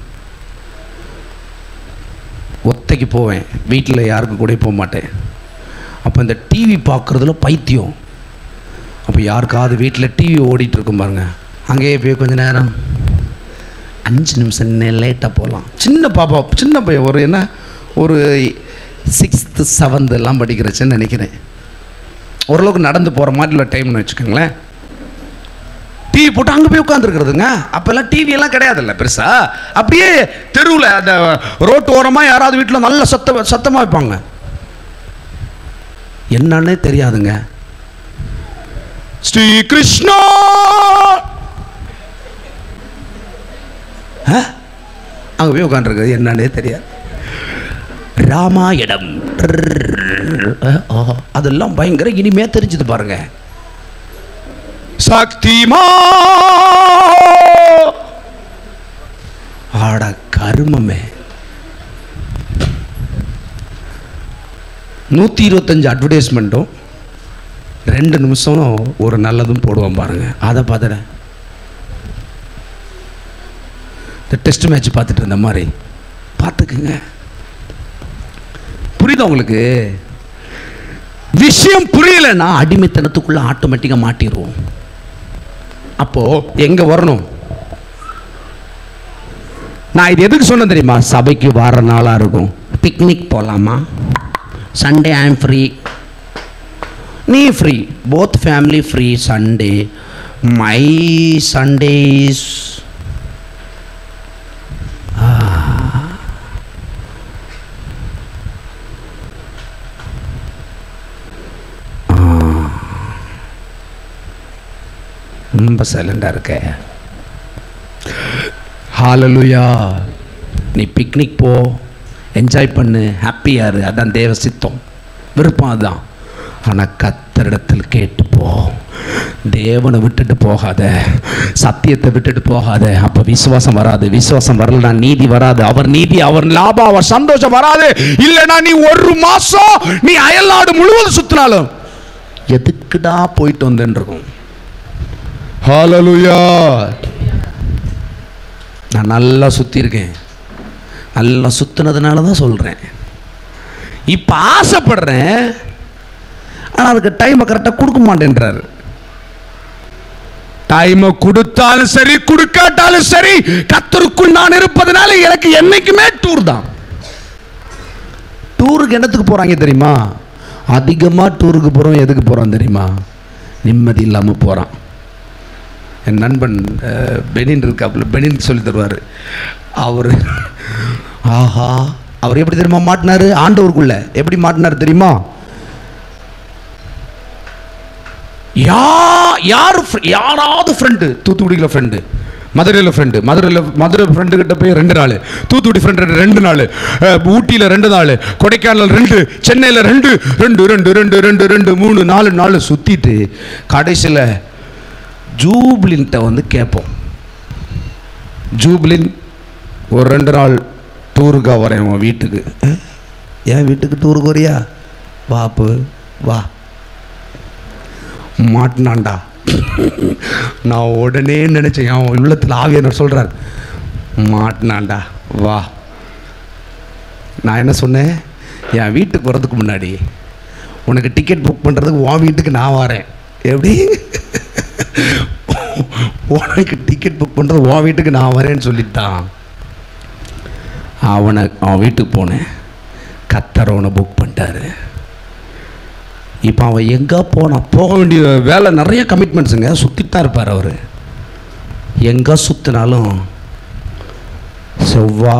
ஒத்தைக்கு போவேன் வீட்டில் யாருக்கும் கூட போக மாட்டேன் அப்போ இந்த டிவி பார்க்குறதுல பைத்தியம் அப்போ யாருக்காவது வீட்டில் டிவி ஓடிட்டு இருக்கும் பாருங்க அங்கேயே போய் கொஞ்ச நேரம் அஞ்சு நிமிஷம் லேட்டாக போகலாம் சின்ன பாப்பா சின்ன பையன் ஒரு என்ன ஒரு சிக்ஸ்த்து செவன்த்து எல்லாம் படிக்கிறச்சுன்னு நினைக்கிறேன் ஓரளவுக்கு நடந்து போகிற மாதிரி உள்ள டைம்னு வச்சுக்கோங்களேன் டிவி போட்டு அங்கே போய் உட்காந்துருக்குறதுங்க அப்போல்லாம் டிவி எல்லாம் கிடையாதுல்ல பெருசா அப்படியே தெருவில் அந்த ரோட்டு ஓரமாக யாராவது வீட்டில் நல்ல சத்த சத்தமாக வைப்பாங்க என்னன்னே தெரியாதுங்க ஸ்ரீ கிருஷ்ணா அங்கே போய் உட்காந்துருக்குது என்னன்னே தெரியாது ராமாயணம் ஆஹா, அதெல்லாம் பயங்கர இனிமே தெரிஞ்சது பாருங்க சக்திமா ஆட கருமமே நூற்றி இருபத்தஞ்சு அட்வர்டைஸ்மெண்ட்டும் ரெண்டு நிமிஷம் ஒரு நல்லதும் போடுவோம் பாருங்க அதை பார்த்துறேன் இந்த டெஸ்ட் மேட்ச் பார்த்துட்டு இருந்த மாதிரி பார்த்துக்குங்க புரியுதா உங்களுக்கு விஷயம் புரியலைன்னா அடிமைத்தனத்துக்குள்ள ஆட்டோமேட்டிக்காக மாட்டிடுவோம் அப்போ எங்க வரணும் நான் இது எதுக்கு சொன்னேன் தெரியுமா சபைக்கு வர நாளாக இருக்கும் பிக்னிக் போகலாமா சண்டே ஐம் ஃப்ரீ நீ free both family free Sunday my Sundays ரொம்ப சைலண்டாக இருக்க ஹாலலுயா நீ பிக்னிக் போ என்ஜாய் பண்ணு ஹாப்பியாக இரு அதான் தேவ சித்தம் விருப்பம் அதுதான் ஆனால் கத்தரிடத்தில் கேட்டு போ தேவனை விட்டுட்டு போகாத சத்தியத்தை விட்டுட்டு போகாத அப்போ விசுவாசம் வராது விசுவாசம் வரலனா நீதி வராது அவர் நீதி அவர் லாபம் அவர் சந்தோஷம் வராது இல்லைன்னா நீ ஒரு மாசம் நீ அயல்நாடு முழுவதும் சுத்தினாலும் எதுக்குடா போயிட்டு வந்தேன்னு இருக்கும் ஹalleluya நான் நல்லா சுற்றிருக்கேன் நல்லா சுற்றினதுனால தான் சொல்கிறேன் இப்போ ஆசைப்படுறேன் ஆனால் அதுக்கு டைமை கரெக்டாக கொடுக்க மாட்டேன்றாரு டைமை கொடுத்தாலும் சரி கொடுக்காட்டாலும் சரி கத்தருக்குள் நான் இருப்பதனால எனக்கு என்னைக்குமே டூர் தான் டூருக்கு என்னத்துக்கு போகிறாங்க தெரியுமா அதிகமாக டூருக்கு போகிறோம் எதுக்கு போகிறோம் தெரியுமா நிம்மதி இல்லாமல் போகிறான் என் நண்பன் அஹ், பெனின் இருக்காப்புல பெனின் சொல்லி தருவார் அவர் ஆஹா அவர் எப்படி தெரியுமா மாட்டினாரு ஆண்டவருக்குள்ள எப்படி மாட்டினார் தெரியுமா யா யார் fr- யாராவது ஃப்ரெண்டு தூத்துக்குடியில் ஃப்ரெண்டு மதுரையில் ஃப்ரெண்டு மதுரையில் மதுரை ஃப்ரெண்டு கிட்ட போய் ரெண்டு நாள் தூத்துக்குடி ஃப்ரெண்டு ரெண்டு நாள் ஊட்டியில் ரெண்டு நாள் கொடைக்கானல் ரெண்டு சென்னையில் ரெண்டு ரெண்டு ரெண்டு ரெண்டு ரெண்டு ரெண்டு மூணு நாலு நாள் சுற்றிட்டு கடைசியில் ஜூப்ளின்ட்ட வந்து கேட்போம் ஜூப்ளின் ஒரு ரெண்டு நாள் டூருக்கா வரேன் உன் வீட்டுக்கு அஹ், என் வீட்டுக்கு டூருக்கு வரியா வாப்பு வா மாட்டினான்டா நான் உடனே நினச்சேன் அவன் உள்ளத்தில் ஆவியனர் சொல்கிறார் மாட்டினான்டா வா நான் என்ன சொன்னேன் என் வீட்டுக்கு வர்றதுக்கு முன்னாடி உனக்கு டிக்கெட் புக் பண்ணுறதுக்கு உன் வீட்டுக்கு நான் வரேன் எப்படி உனக்கு டிக்கெட் புக் பண்ணுறது உன் வீட்டுக்கு நான் வரேன்னு சொல்லிட்டான் அவனை அவன் வீட்டுக்கு போனேன் கத்தர் அவனை புக் பண்ணிட்டாரு இப்போ அவன் எங்கே போனான் போக வேண்டிய வேலை நிறைய கமிட்மெண்ட்ஸுங்க சுற்றிட்டு தான் இருப்பார் அவர் எங்கே சுற்றினாலும் செவ்வா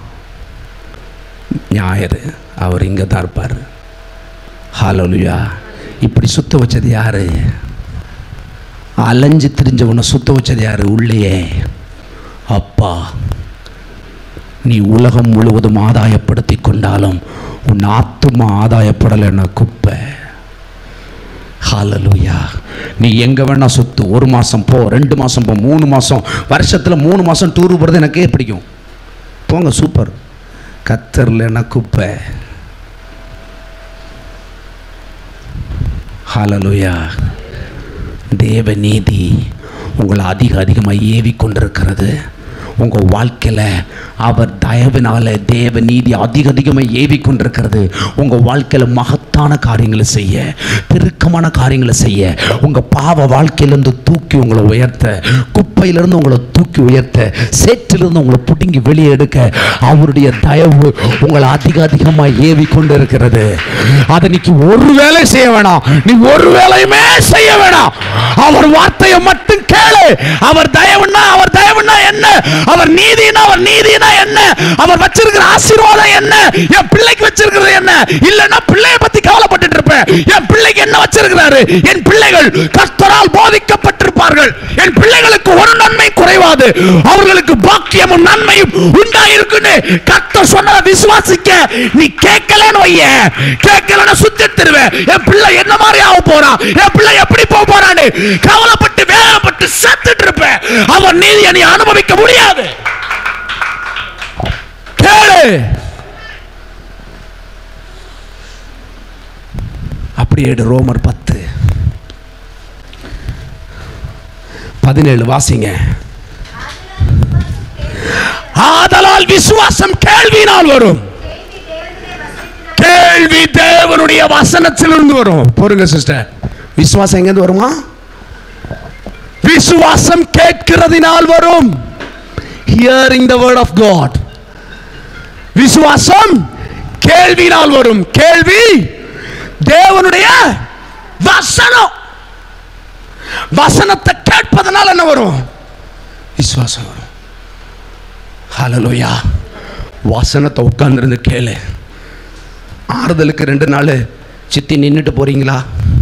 ஞாயிறு அவர் இங்கே தான் இருப்பார் ஹalleluya இப்படி சுத்த வச்சது யாரு அலைஞ்சு திரிஞ்சவனை சுத்த வச்சது யாரு உள்ளேயே அப்பா நீ உலகம் முழுவதும் ஆதாயப்படுத்தி கொண்டாலும் உன் ஆத்துமா ஆதாயப்படலைன்னா குப்பை ஹalleluya நீ எங்கே வேணா சுத்து ஒரு மாதம் போ ரெண்டு மாதம் போ மூணு மாதம் வருஷத்தில் மூணு மாதம் டூர் போகிறது எனக்கே பிடிக்கும் போங்க சூப்பர் கத்தர்லன்னா குப்பை ஹalleluya தேவ நீதி உங்களை அதிக அதிகமாக ஏவி கொண்டிருக்கிறது உங்கள் வாழ்க்கையில் அவர் தயவினால தேவ நீதி அதிக அதிகமாக ஏவி கொண்டிருக்கிறது உங்கள் வாழ்க்கையில் மகத்தான காரியங்களை செய்ய பெருக்கமான காரியங்களை செய்ய உங்கள் பாவ வாழ்க்கையிலேருந்து தூக்கி உங்களை உயர்த்த குப்பையிலிருந்து உங்களை தூக்கி உயர்த்த சேற்றிலிருந்து உங்களை பிடுங்கி வெளியே எடுக்க அவருடைய தயவு உங்களை அதிக அதிகமாக ஏவி கொண்டு இருக்கிறது அதை நீக்கு ஒரு வேலை செய்ய வேணாம் நீ ஒரு வேலையுமே செய்ய வேணாம் அவர் வார்த்தையை மட்டும் கேளு அவர் தயவுன்னா அவர் தயவுன்னா என்ன அவர் நீதினா அவர் நீதினா என்ன அவர் வச்சிருக்கிற ஆசீர்வாதம் என்ன என் பிள்ளைக்கு வச்சிருக்கிறது என்ன இல்லைன்னா பிள்ளைய பத்தி கவலைப்பட்டுட்டு இருப்பேன் என் பிள்ளைக்கு என்ன வச்சிருக்கிறாரு என் பிள்ளைகள் கர்த்தரால் போதிக்கப்பட்டிருப்பார்கள் என் பிள்ளைகளுக்கு ஒரு நன்மை குறைவாது அவர்களுக்கு பாக்கியமும் நன்மையும் உண்டாயிருக்குன்னு கர்த்தர் சொன்னதை விசுவாசிக்க நீ கேட்கலன்னு வைய கேட்கலன்னு சுத்தி தருவேன் என் பிள்ளை என்ன மாதிரி ஆக போறான் என் பிள்ளை எப்படி போக போறான்னு கவலைப்பட்டு வேதனைப்பட்டு செத்துட்டு இருப்பேன் அவன் நீதியை நீ அனுபவிக்க முடியாது கேளு அப்படி எடு ரோமர் பத்து பதினேழு வாசிங்க ஆதலால் விசுவாசம் கேள்வியினால் வரும் கேள்வி தேவனுடைய வசனத்திலிருந்து வரும் பொறுங்க சிஸ்டர் விசுவாசம் எங்கேருந்து வருமா விசுவாசம் கேட்கிறதினால் வரும் hearing the word of God விசுவாசம் கேள்வியினால் வரும் கேள்வி தேவனுடைய வசனம் வசனத்தை கேட்பதனால் என்ன வரும் விசுவாசம் வரும் ஹalleluya வசனத்தை உட்கார்ந்திருந்து கேளு ஆறுதலுக்கு ரெண்டு நாள் சித்தி நின்றுட்டு போறீங்களா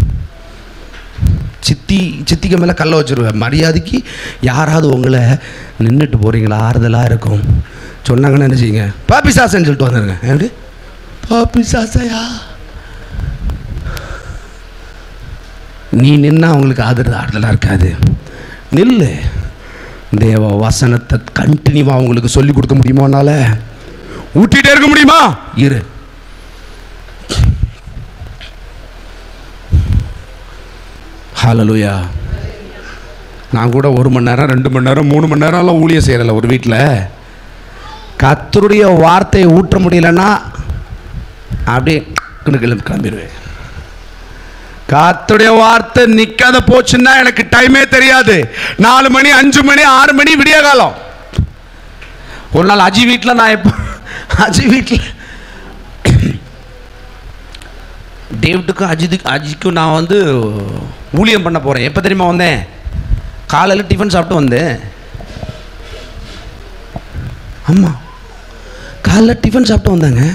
சித்தி சித்திக்கு மேலே கல்ல வச்சிருவேன் மரியாதைக்கு யாராவது உங்களை நின்றுட்டு போறீங்களா ஆறுதலாக இருக்கும் சொன்னாங்கன்னு என்ன செய்யுங்க பாப்பி சாசன்னு சொல்லிட்டு வந்துருங்க எப்படி பாப்பி சாசையா நீ நின்னா அவங்களுக்கு ஆதரவு ஆறுதலாக இருக்காது நில்லு தேவ வசனத்தை கண்டினியூவாக அவங்களுக்கு சொல்லி கொடுக்க முடியுமா உன்னால ஊட்டிகிட்டே இருக்க முடியுமா இரு ஹalleluya நான் கூட ஒரு மணி நேரம் ரெண்டு மணி நேரம் மூணு மணி நேரம்லாம் ஊழியம் செய்கிறல ஒரு வீட்டில் கத்தருடைய வார்த்தையை ஊற்ற முடியலன்னா அப்படியே கிளம்பி கிளம்பிடுவேன் காத்துடைய வார்த்தை நிக்காத போச்சுன்னா எனக்கு டைமே தெரியாது நாலு மணி அஞ்சு மணி ஆறு மணி விடிய காலம் ஒரு நாள் அஜி வீட்டில் நான் எப்போ அஜி வீட்டில் டேவிட்டுக்கும் அஜித்துக்கு அஜிக்கும் நான் வந்து ஊழியம் பண்ண போகிறேன் எப்போ தெரியுமா வந்தேன் காலையில் டிஃபன் சாப்பிட்டு வந்தேன் ஆமாம் காலைல டிஃபன் சாப்பிட்டு வந்தாங்க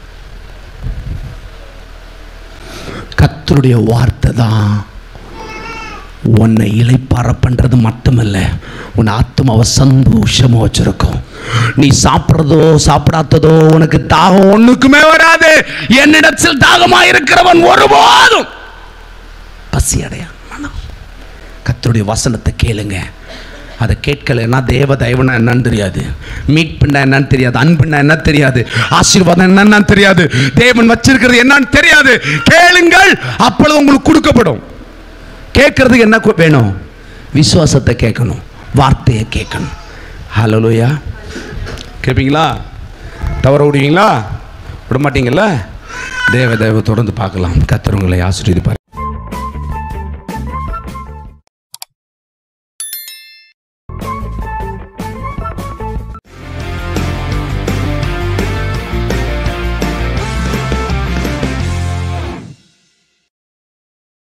கர்த்தருடைய வார்த்தை தான் உன்னை இளைப்பாற பண்ணுறது மட்டுமல்ல உன் ஆத்மாவை சந்தோஷமா வச்சிருக்கும் நீ சாப்பிட்றதோ சாப்பிடாததோ உனக்கு தாகம் ஒண்ணுக்குமே வராது என்னிடத்தில் தாகமா இருக்கிறவன் ஒருபோதும் பசி அடையான் கர்த்தருடைய வசனத்தை கேளுங்க அதை கேட்கலைன்னா தேவ தயவுனா என்னன்னு தெரியாது மீட்புன்னா என்னன்னு தெரியாது அன்புன்னா என்ன தெரியாது ஆசீர்வாதம் என்னன்னு தெரியாது தேவன் வச்சிருக்கிறது என்னன்னு தெரியாது கேளுங்கள் அப்பொழுது உங்களுக்கு கொடுக்கப்படும் கேட்கறதுக்கு என்ன கு- வேணும் விசுவாசத்தை கேட்கணும் வார்த்தையை கேட்கணும் ஹலோலோயா கேட்பீங்களா தவற விடுவீங்களா விட மாட்டீங்களா தேவ தேவ தொடர்ந்து பார்க்கலாம் கத்தர் உங்களை ஆசீர்வதிப்பார்